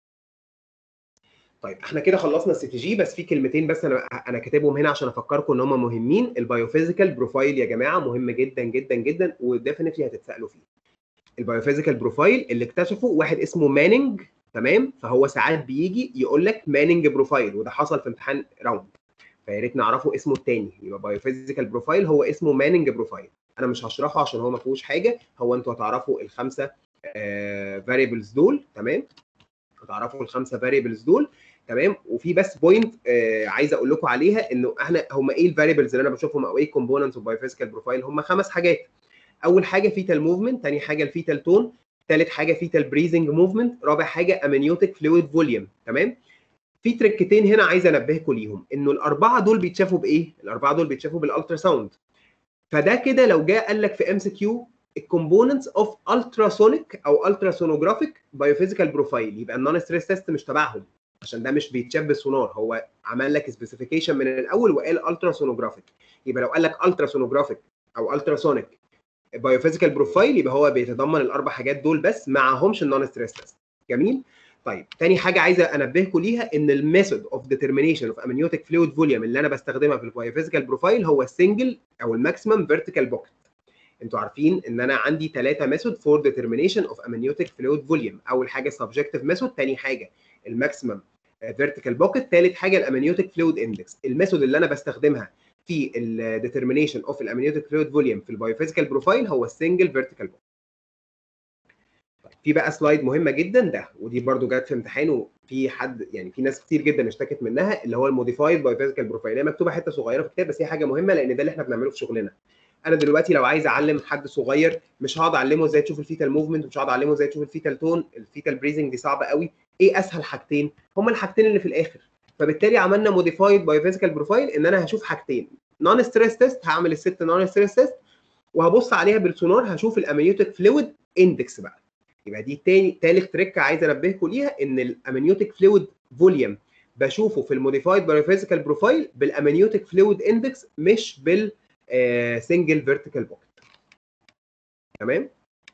طيب احنا كده خلصنا السي تي جي بس في كلمتين بس انا انا كاتبهم هنا عشان افكركم ان هم مهمين البايوفيزيكال بروفايل يا جماعه مهم جدا جدا جدا وديفينتلي هتتسالوا فيه البايوفيزيكال بروفايل اللي اكتشفه واحد اسمه مانينج تمام فهو ساعات بيجي يقول لك مانينج بروفايل وده حصل في امتحان راوند فيا ريت نعرفه اسمه الثاني يبقى بايوفيزيكال بروفايل هو اسمه مانينج بروفايل انا مش هشرحه عشان هو ما فيهوش حاجه هو انتوا هتعرفوا الخمسه فاريبلز دول تمام هتعرفوا الخمسه فاريبلز دول تمام وفي بس بوينت آه عايز اقول لكم عليها انه احنا هم ايه الفاريبلز اللي انا بشوفهم او ايه الكومبوننتس اوف بايوفيزيكال بروفايل هم خمس حاجات اول حاجه فيتال موفمنت ثاني حاجه الفيتال تون ثالث حاجه فيتال بريزنج موفمنت رابع حاجه امنيوتيك فلويد فوليوم تمام في تركتين هنا عايز انبهكم ليهم انه الاربعه دول بيتشافوا بايه الاربعه دول بيتشافوا بالالترا ساوند فده كده لو جاء قال لك في ام سي كيو الكومبوننتس اوف التراسونيك او التراسونوجرافيك بايوفيزيكال بروفايل يبقى النون ستريس تيست مش تبعهم عشان ده مش بيتشاف بالسونار هو عمل لك سبيسيفيكيشن من الاول وقال التراسونوجرافيك يبقى لو قال لك التراسونوجرافيك او التراسونيك بايوفيزيكال بروفايل يبقى هو بيتضمن الاربع حاجات دول بس معهمش النون ستريس تيست جميل طيب تاني حاجه عايزه انبهكم ليها ان الميثود اوف ديترمينيشن اوف امنيوتيك فلويد فوليوم اللي انا بستخدمها في البايوفيزيكال بروفايل هو السنجل او الماكسيمم فيرتيكال بوكت انتوا عارفين ان انا عندي ثلاثه ميثود فور ديترمينيشن اوف امنيوتيك فلويد فوليوم اول حاجه سبجكتيف ميثود تاني حاجه الماكسيمم فيرتيكال بوكت ثالث حاجه الامنيوتيك فلويد اندكس الميثود اللي انا بستخدمها في الديترمينيشن اوف الامنيوتيك فلويد فوليوم في البايوفيزيكال بروفايل هو السنجل فيرتيكال بوكت في بقى سلايد مهمه جدا ده ودي برده جت في امتحان وفي حد يعني في ناس كتير جدا اشتكت منها اللي هو الموديفايد بايوفيزيكال بروفايل هي مكتوبه حته صغيره في الكتاب بس هي حاجه مهمه لان ده اللي احنا بنعمله في شغلنا انا دلوقتي لو عايز اعلم حد صغير مش هقعد اعلمه ازاي تشوف الفيتال موفمنت ومش هقعد اعلمه ازاي تشوف الفيتال تون الفيتال بريزنج دي صعبه قوي ايه اسهل حاجتين هما الحاجتين اللي في الاخر فبالتالي عملنا موديفايد بايوفيزيكال بروفايل ان انا هشوف حاجتين نون ستريس تيست هعمل الست نون ستريس تيست وهبص عليها بالسونار هشوف الامنيوتيك فلويد اندكس بقى يبقى دي تاني تالت تريك عايز انبهكم ليها ان الامنيوتيك فلويد فوليوم بشوفه في الموديفايد بايوفيزيكال بروفايل بالامنيوتيك فلويد اندكس مش بال سنجل فيرتيكال بوكت تمام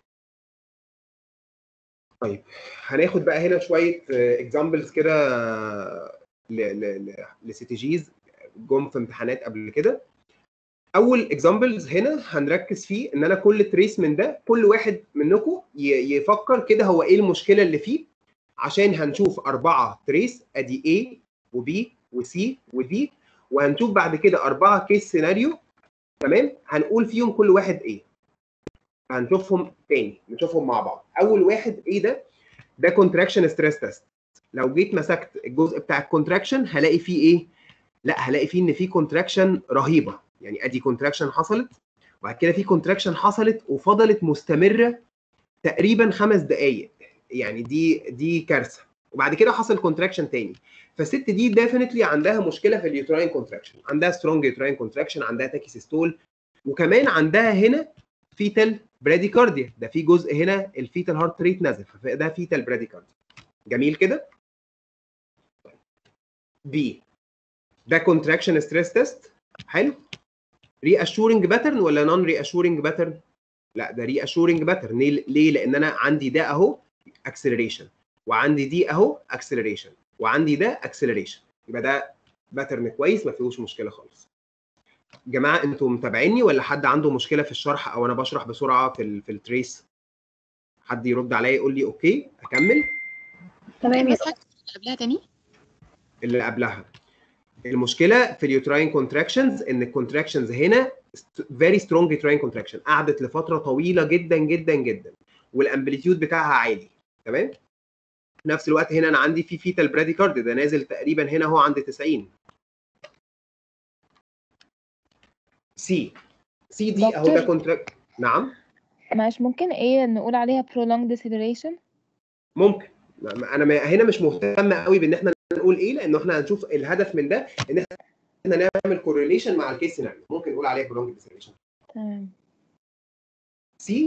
طيب هناخد بقى هنا شويه اكزامبلز كده لسي تي جيز جم في امتحانات قبل كده اول اكزامبلز هنا هنركز فيه ان انا كل تريس من ده كل واحد منكم يفكر كده هو ايه المشكله اللي فيه عشان هنشوف اربعه تريس ادي A وB وC وD وهنشوف بعد كده اربعه كيس سيناريو تمام هنقول فيهم كل واحد ايه هنشوفهم تاني نشوفهم مع بعض اول واحد ايه ده ده كونتراكشن ستريس تيست لو جيت مسكت الجزء بتاع الكونتراكشن هلاقي فيه ايه لا هلاقي فيه ان في كونتراكشن رهيبه يعني ادي كونتراكشن حصلت وبعد كده في كونتراكشن حصلت وفضلت مستمره تقريبا خمس دقائق يعني دي دي كارثه وبعد كده حصل كونتراكشن تاني فالست دي ديفينتلي عندها مشكله في اليوتراين كونتراكشن عندها سترونج يوتراين كونتراكشن عندها تاكيسيستول وكمان عندها هنا فيتال براديكارديا ده في جزء هنا الفيتال هارت ريت نزل فده فيتال براديكارديا جميل كده بي ده كونتراكشن ستريس تيست حلو ري اشورنج باترن ولا نون ري اشورنج باترن لا ده ري اشورنج باترن ليه لان انا عندي ده اهو اكسلريشن وعندي دي اهو اكسلريشن وعندي ده اكسلريشن يبقى ده باترن كويس ما فيهوش مشكله خالص جماعه انتوا متابعيني ولا حد عنده مشكله في الشرح او انا بشرح بسرعه في ال في التريس حد يرد عليا يقول لي اوكي اكمل تمام يا دكتور قبلها تاني اللي قبلها المشكله في اليوتراين كونتراكشنز ان الكونتراكشنز هنا فيري سترونج يوتراين كونتراكشن قعدت لفتره طويله جدا جدا جدا والامبليتيود بتاعها عالي تمام في نفس الوقت هنا انا عندي في فيتال براديكارد ده نازل تقريبا هنا هو عند 90 سي سي دي اهو ده دكتور. كونتراكت نعم معلش ممكن ايه نقول عليها prolonged deceleration ممكن ما- ما- انا ما- هنا مش مهتم قوي بان احنا نقول ايه لانه احنا هنشوف الهدف من ده ان احنا نعمل كورليشن مع الكيس سيناريو ممكن نقول عليها prolonged deceleration تمام سي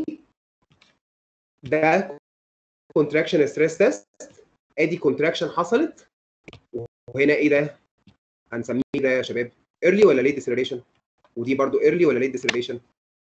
ده كونتراكشن ستريس تيست ادي كونتراكشن حصلت وهنا ايه ده هنسميه ده يا شباب ايرلي ولا ليت ديسلريشن ودي برضو ايرلي ولا ليت ديسلريشن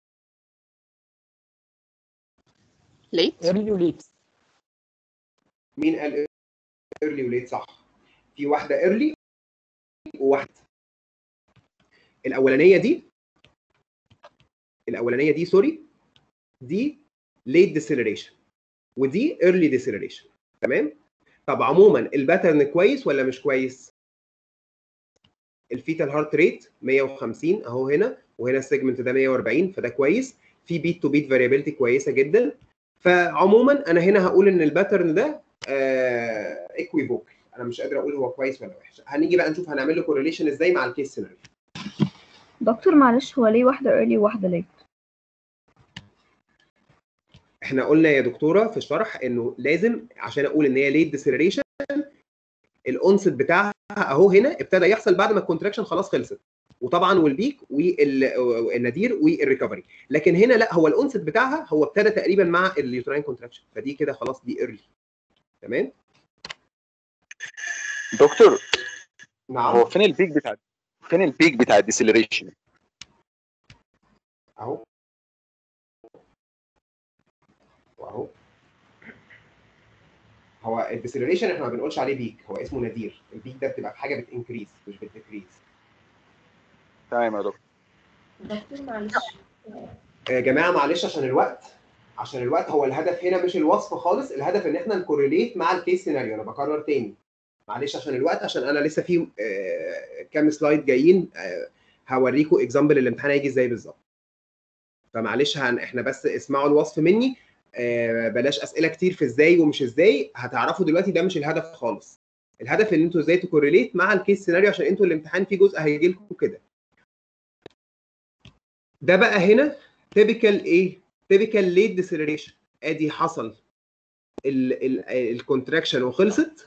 ليت ايرلي وليت مين قال ايرلي وليت صح في واحده ايرلي وواحده الاولانيه دي الاولانيه دي سوري دي ليت ديسلريشن ودي ايرلي ديسلريشن تمام طب عموما الباترن كويس ولا مش كويس الفيتال هارت ريت 150 اهو هنا وهنا السيجمنت ده 140 فده كويس في بيت تو بيت فاريابيلتي كويسه جدا فعموما انا هنا هقول ان الباترن ده آه ايكويفوكال انا مش قادر اقول هو كويس ولا وحش هنيجي بقى نشوف هنعمل له كورليشن ازاي مع الكيس سيناريو دكتور معلش هو ليه واحدة early وواحدة late احنا قلنا يا دكتوره في الشرح انه لازم عشان اقول ان هي ليت ديسيلريشن الاونست بتاعها اهو هنا ابتدى يحصل بعد ما الكونتراكشن خلاص خلصت وطبعا والبيك والنادير والريكفري لكن هنا لا هو الاونست بتاعها هو ابتدى تقريبا مع اليوتراين كونتراكشن فدي كده خلاص دي ايرلي تمام دكتور نعم هو فين البيك بتاع فين البيك بتاع الديسيلريشن اهو واهو هو الديسيلريشن احنا ما بنقولش عليه بيك هو اسمه نادير البيك ده بتبقى في حاجه بتنكريز مش بتديكريز تمام يا دكتور دكتور معلش يا جماعه معلش عشان الوقت عشان الوقت هو الهدف هنا مش الوصف خالص الهدف ان احنا نكورليت مع الكيس سيناريو انا بكرر تاني معلش عشان الوقت عشان انا لسه في آه، كام سلايد جايين آه، هوريكم اكزامبل الامتحان هيجي ازاي بالظبط فمعلش هن احنا بس اسمعوا الوصف مني آه، بلاش اسئله كتير في ازاي ومش ازاي هتعرفوا دلوقتي ده مش الهدف خالص الهدف ان انتوا ازاي تكورليت مع الكيس سيناريو عشان انتوا الامتحان فيه جزء هيجي لكم كده ده بقى هنا تيبيكال ايه تيبيكال ليت ديسيلريشن ادي حصل الكونتراكشن وخلصت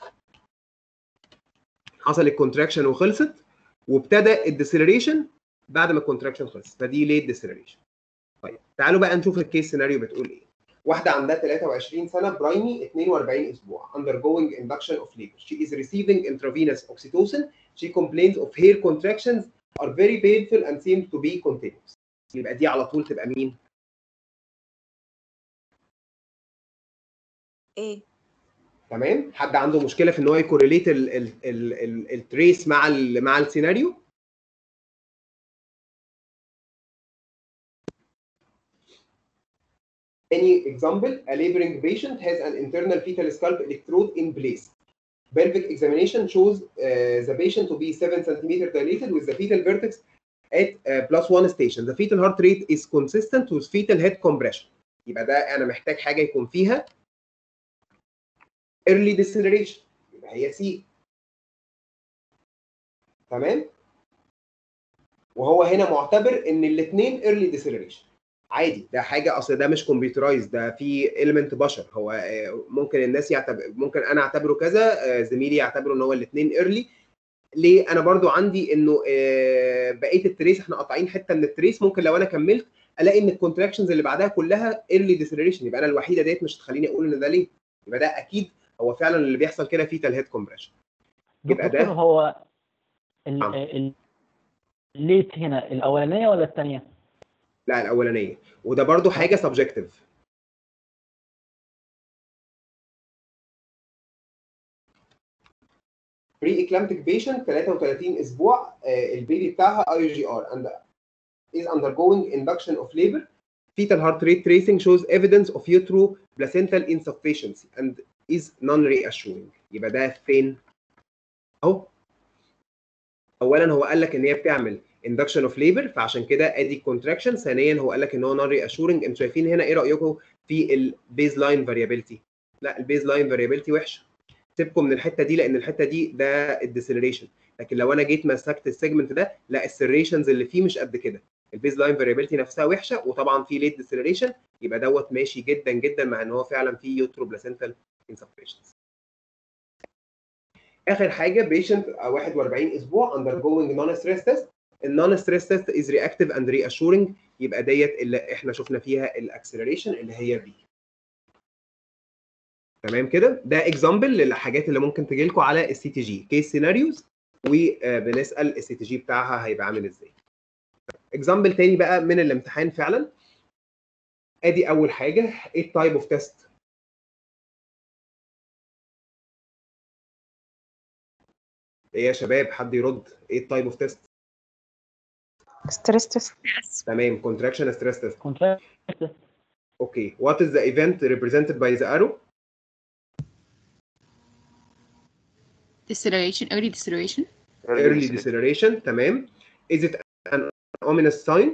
حصل الكونتراكشن وخلصت وابتدى الديسيلريشن بعد ما الكونتراكشن خلص فدي ليت ديسيلريشن طيب تعالوا بقى نشوف الكيس سيناريو بتقول ايه واحده عندها 23 سنه برايمي 42 اسبوع undergoing induction of labor she is receiving intravenous oxytocin she complains of hair contractions are very painful and seem to be continuous يبقى دي على طول تبقى مين ايه تمام حد عنده مشكله في ان هو يكورليت التريس مع ال مع السيناريو Any example, a laboring patient has an internal fetal scalp electrode in place. Pelvic examination shows uh, the patient to be 7 centimeter dilated with the fetal vertex at uh, plus one station. The fetal heart rate is consistent with fetal head compression. يبقى ده انا محتاج حاجه يكون فيها early deceleration يبقى هي سي تمام وهو هنا معتبر ان الاثنين early deceleration عادي ده حاجه اصل ده مش كمبيوترايز ده في element بشر هو آه، ممكن الناس يعتبر ممكن انا اعتبره كذا آه، زميلي يعتبره ان هو الاثنين early ليه انا برضو عندي انه آه، بقيه التريس احنا قاطعين حته من التريس ممكن لو انا كملت الاقي ان الكونتراكشنز اللي بعدها كلها early deceleration يبقى انا الوحيده ديت مش هتخليني اقول ان ده ليه يبقى ده اكيد هو فعلا اللي بيحصل كده فيتال هيد كومبريشن يبقى دكتور ده هو ال- نعم. ال- الليت هنا الاولانيه ولا الثانيه لا الاولانيه وده برضو حاجه سبجكتيف بري اكلامتيك بيشنت 33 اسبوع آه، البيبي بتاعها اي جي ار and is undergoing induction of labor fetal heart rate tracing shows evidence of uteroplacental insufficiency and is non-reassuring يبقى ده فين اهو اولا هو قال لك ان هي بتعمل induction of labor فعشان كده ادي contraction ثانيا هو قال لك ان هو non reassuring انتوا شايفين هنا ايه رايكم في البيز لاين فاريابيلتي لا البيز لاين فاريابيلتي وحشه سيبكم من الحته دي لان الحته دي ده الديسلريشن لكن لو انا جيت مسكت السيجمنت ده لا السريشنز اللي فيه مش قد كده البيز لاين فاريابيلتي نفسها وحشه وطبعا في ليت ديسلريشن يبقى دوت ماشي جدا جدا مع ان هو فعلا في يوترو بلاسنتال insufficiency اخر حاجه بيشنت 41 اسبوع undergoing non stress test النون ستريس تيست از رياكتيف اند reassuring يبقى ديت اللي احنا شفنا فيها الاكسلريشن اللي هي بي تمام كده ده اكزامبل للحاجات اللي ممكن تجي لكم على السي تي جي كيس سيناريوز وبنسال السي تي جي بتاعها هيبقى عامل ازاي اكزامبل تاني بقى من الامتحان فعلا ادي اول حاجه ايه التايب اوف تيست ايه يا شباب حد يرد ايه التايب اوف تيست ستريس تيست تمام contraction stress test كونتراكت okay what is the event represented by the arrow deceleration early deceleration early deceleration تمام is it an ominous sign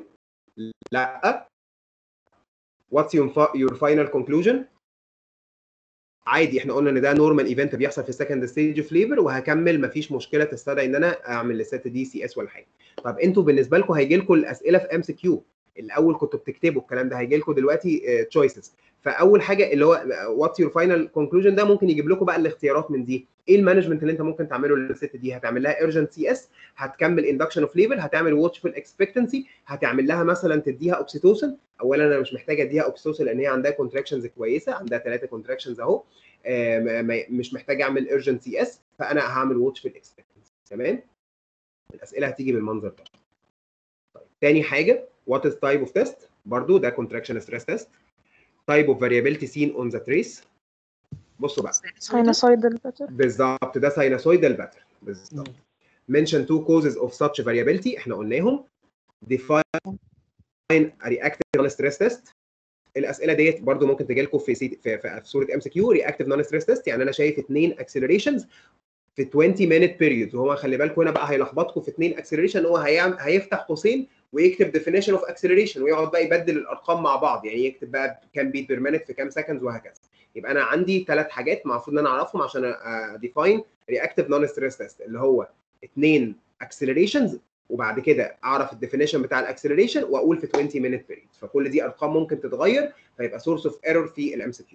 لا what's your, fi- your final conclusion عادي احنا قلنا ان ده نورمال ايفنت بيحصل في السكند ستيج اوف ليبر وهكمل مفيش مشكله تستدعي ان انا اعمل للست دي سي اس ولا حاجه طب انتوا بالنسبه لكم هيجي لكم الاسئله في ام سي كيو الاول كنتوا بتكتبوا الكلام ده هيجي لكم دلوقتي تشويسز فاول حاجه اللي هو واتس يور فاينل كونكلوجن ده ممكن يجيب لكم بقى الاختيارات من دي ايه المانجمنت اللي انت ممكن تعمله للست دي هتعمل لها ايرجنت سي اس هتكمل اندكشن اوف ليفل هتعمل واتشفul اكسبكتنسي هتعمل لها مثلا تديها اوكسيتوسن اولا انا مش محتاجه اديها اوكسيتوسن لان هي عندها كونتراكشنز كويسه عندها ثلاثه كونتراكشنز اهو آه، ما- مش محتاج اعمل ايرجنت سي اس فانا هعمل واتشفul اكسبكتنسي تمام الاسئله هتيجي بالمنظر ده طيب تاني حاجه وات از تايب اوف تيست برضو ده كونتراكشن ستريس تيست تايب اوف فاريابيلتي سين اون ذا تريس بصوا بقى sinusoidal pattern بالظبط ده ساينوسويدال باترن بالظبط mention two causes of such variability احنا قلناهم define a reactive non-stress test الاسئله ديت برضو ممكن تجي لكم في, سي... في, في, في صوره ام سي كيو رياكتيف نون ستريس تيست يعني انا شايف اثنين اكسلريشنز في 20 مينت بيريود وهو خلي بالكم هنا بقى هيلخبطكم في اثنين اكسلريشن هو هيعمل هيفتح قوسين ويكتب ديفينيشن اوف اكسلريشن ويقعد بقى يبدل الارقام مع بعض يعني يكتب بقى كام بيت بير مينت في كام سكندز وهكذا يبقى انا عندي ثلاث حاجات المفروض ان انا اعرفهم عشان اديفاين رياكتيف نون ستريس تيست اللي هو اثنين اكسلريشنز وبعد كده اعرف الديفينيشن بتاع الاكسلريشن واقول في 20 مينت بيريود فكل دي ارقام ممكن تتغير فيبقى سورس اوف ايرور في الام سي كيو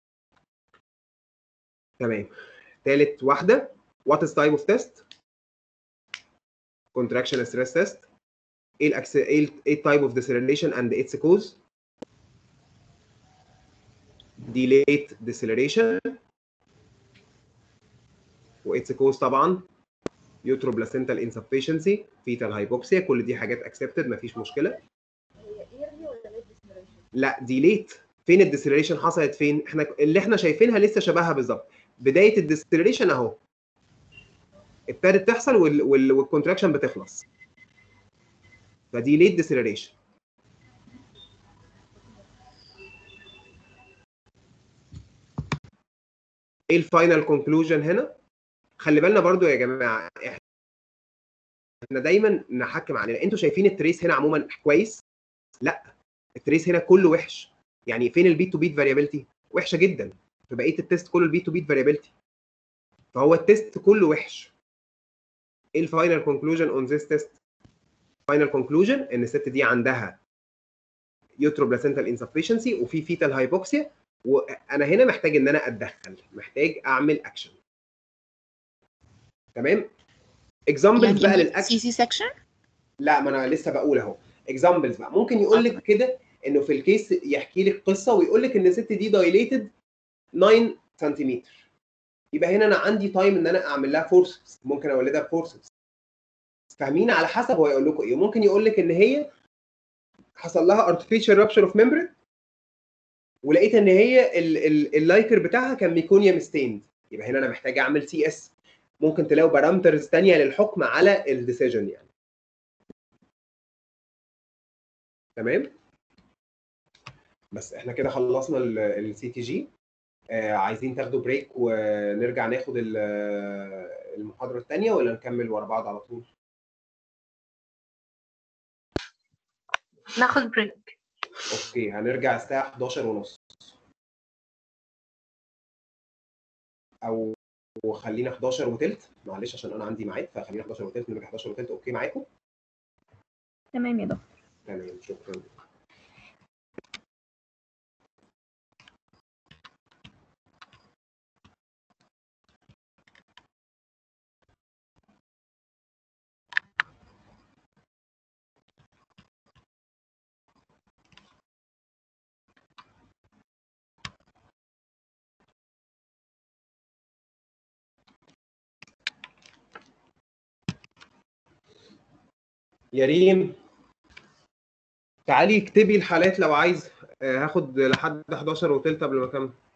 تمام ثالث واحده وات از تايب اوف تيست كونتراكشن ستريس تيست ايه الاكس ايه التايب اوف ديسيلريشن اند اتس كوز delayed deceleration واتس كوز طبعا يوتروبلاسنتال insufficiency fetal hypoxia كل دي حاجات accepted مفيش مشكله لا ديليت فين الديسلريشن حصلت فين احنا اللي احنا شايفينها لسه شبهها بالظبط بدايه الديسلريشن اهو ابتدت تحصل وال... وال... والكونتراكشن بتخلص فدي ليت ديسلريشن ايه الفاينل كونكلوجن هنا خلي بالنا برضو يا جماعه احنا دايما نحكم علينا انتوا شايفين التريس هنا عموما كويس لا التريس هنا كله وحش يعني فين البيت تو بيت فاريابيلتي وحشه جدا في بقيه التيست كله البيت تو بيت فاريابيلتي فهو التيست كله وحش ايه الفاينل كونكلوجن اون ذيس تيست فاينل كونكلوجن ان الست دي عندها يوتروبلاسنتال انسفشنسي وفي فيتال هايبوكسيا وانا هنا محتاج ان انا اتدخل محتاج اعمل اكشن تمام اكزامبلز بقى للاكشن سي سي سكشن لا ما انا لسه بقول اهو اكزامبلز بقى ممكن يقول لك كده انه في الكيس يحكي لك قصه ويقول لك ان الست دي دايليتد 9 سنتيمتر يبقى هنا انا عندي تايم ان انا اعمل لها فورسز ممكن اولدها بفورسز فاهمين على حسب هو يقول لكم ايه ممكن يقول لك ان هي حصل لها artificial rupture of membrane ولقيت ان هي ال- ال- اللايكر بتاعها كان ميكونيوم ستيند يبقى هنا انا محتاج اعمل سي اس ممكن تلاقوا بارامترز تانية للحكم على الديسيجن يعني تمام بس احنا كده خلصنا السي تي جي عايزين تاخدوا بريك ونرجع ناخد ال- المحاضرة التانية ولا نكمل ورا بعض على طول؟ ناخد بريك اوكي هنرجع الساعة 11 ونص او خلينا 11 وتلت معلش عشان انا عندي ميعاد فخلينا 11 وتلت نرجع 11 وتلت اوكي معاكم؟ تمام يا دكتور تمام شكرا يا ريم تعالي اكتبي الحالات لو عايز آه، هاخد لحد 11 وتلت قبل ما اكمل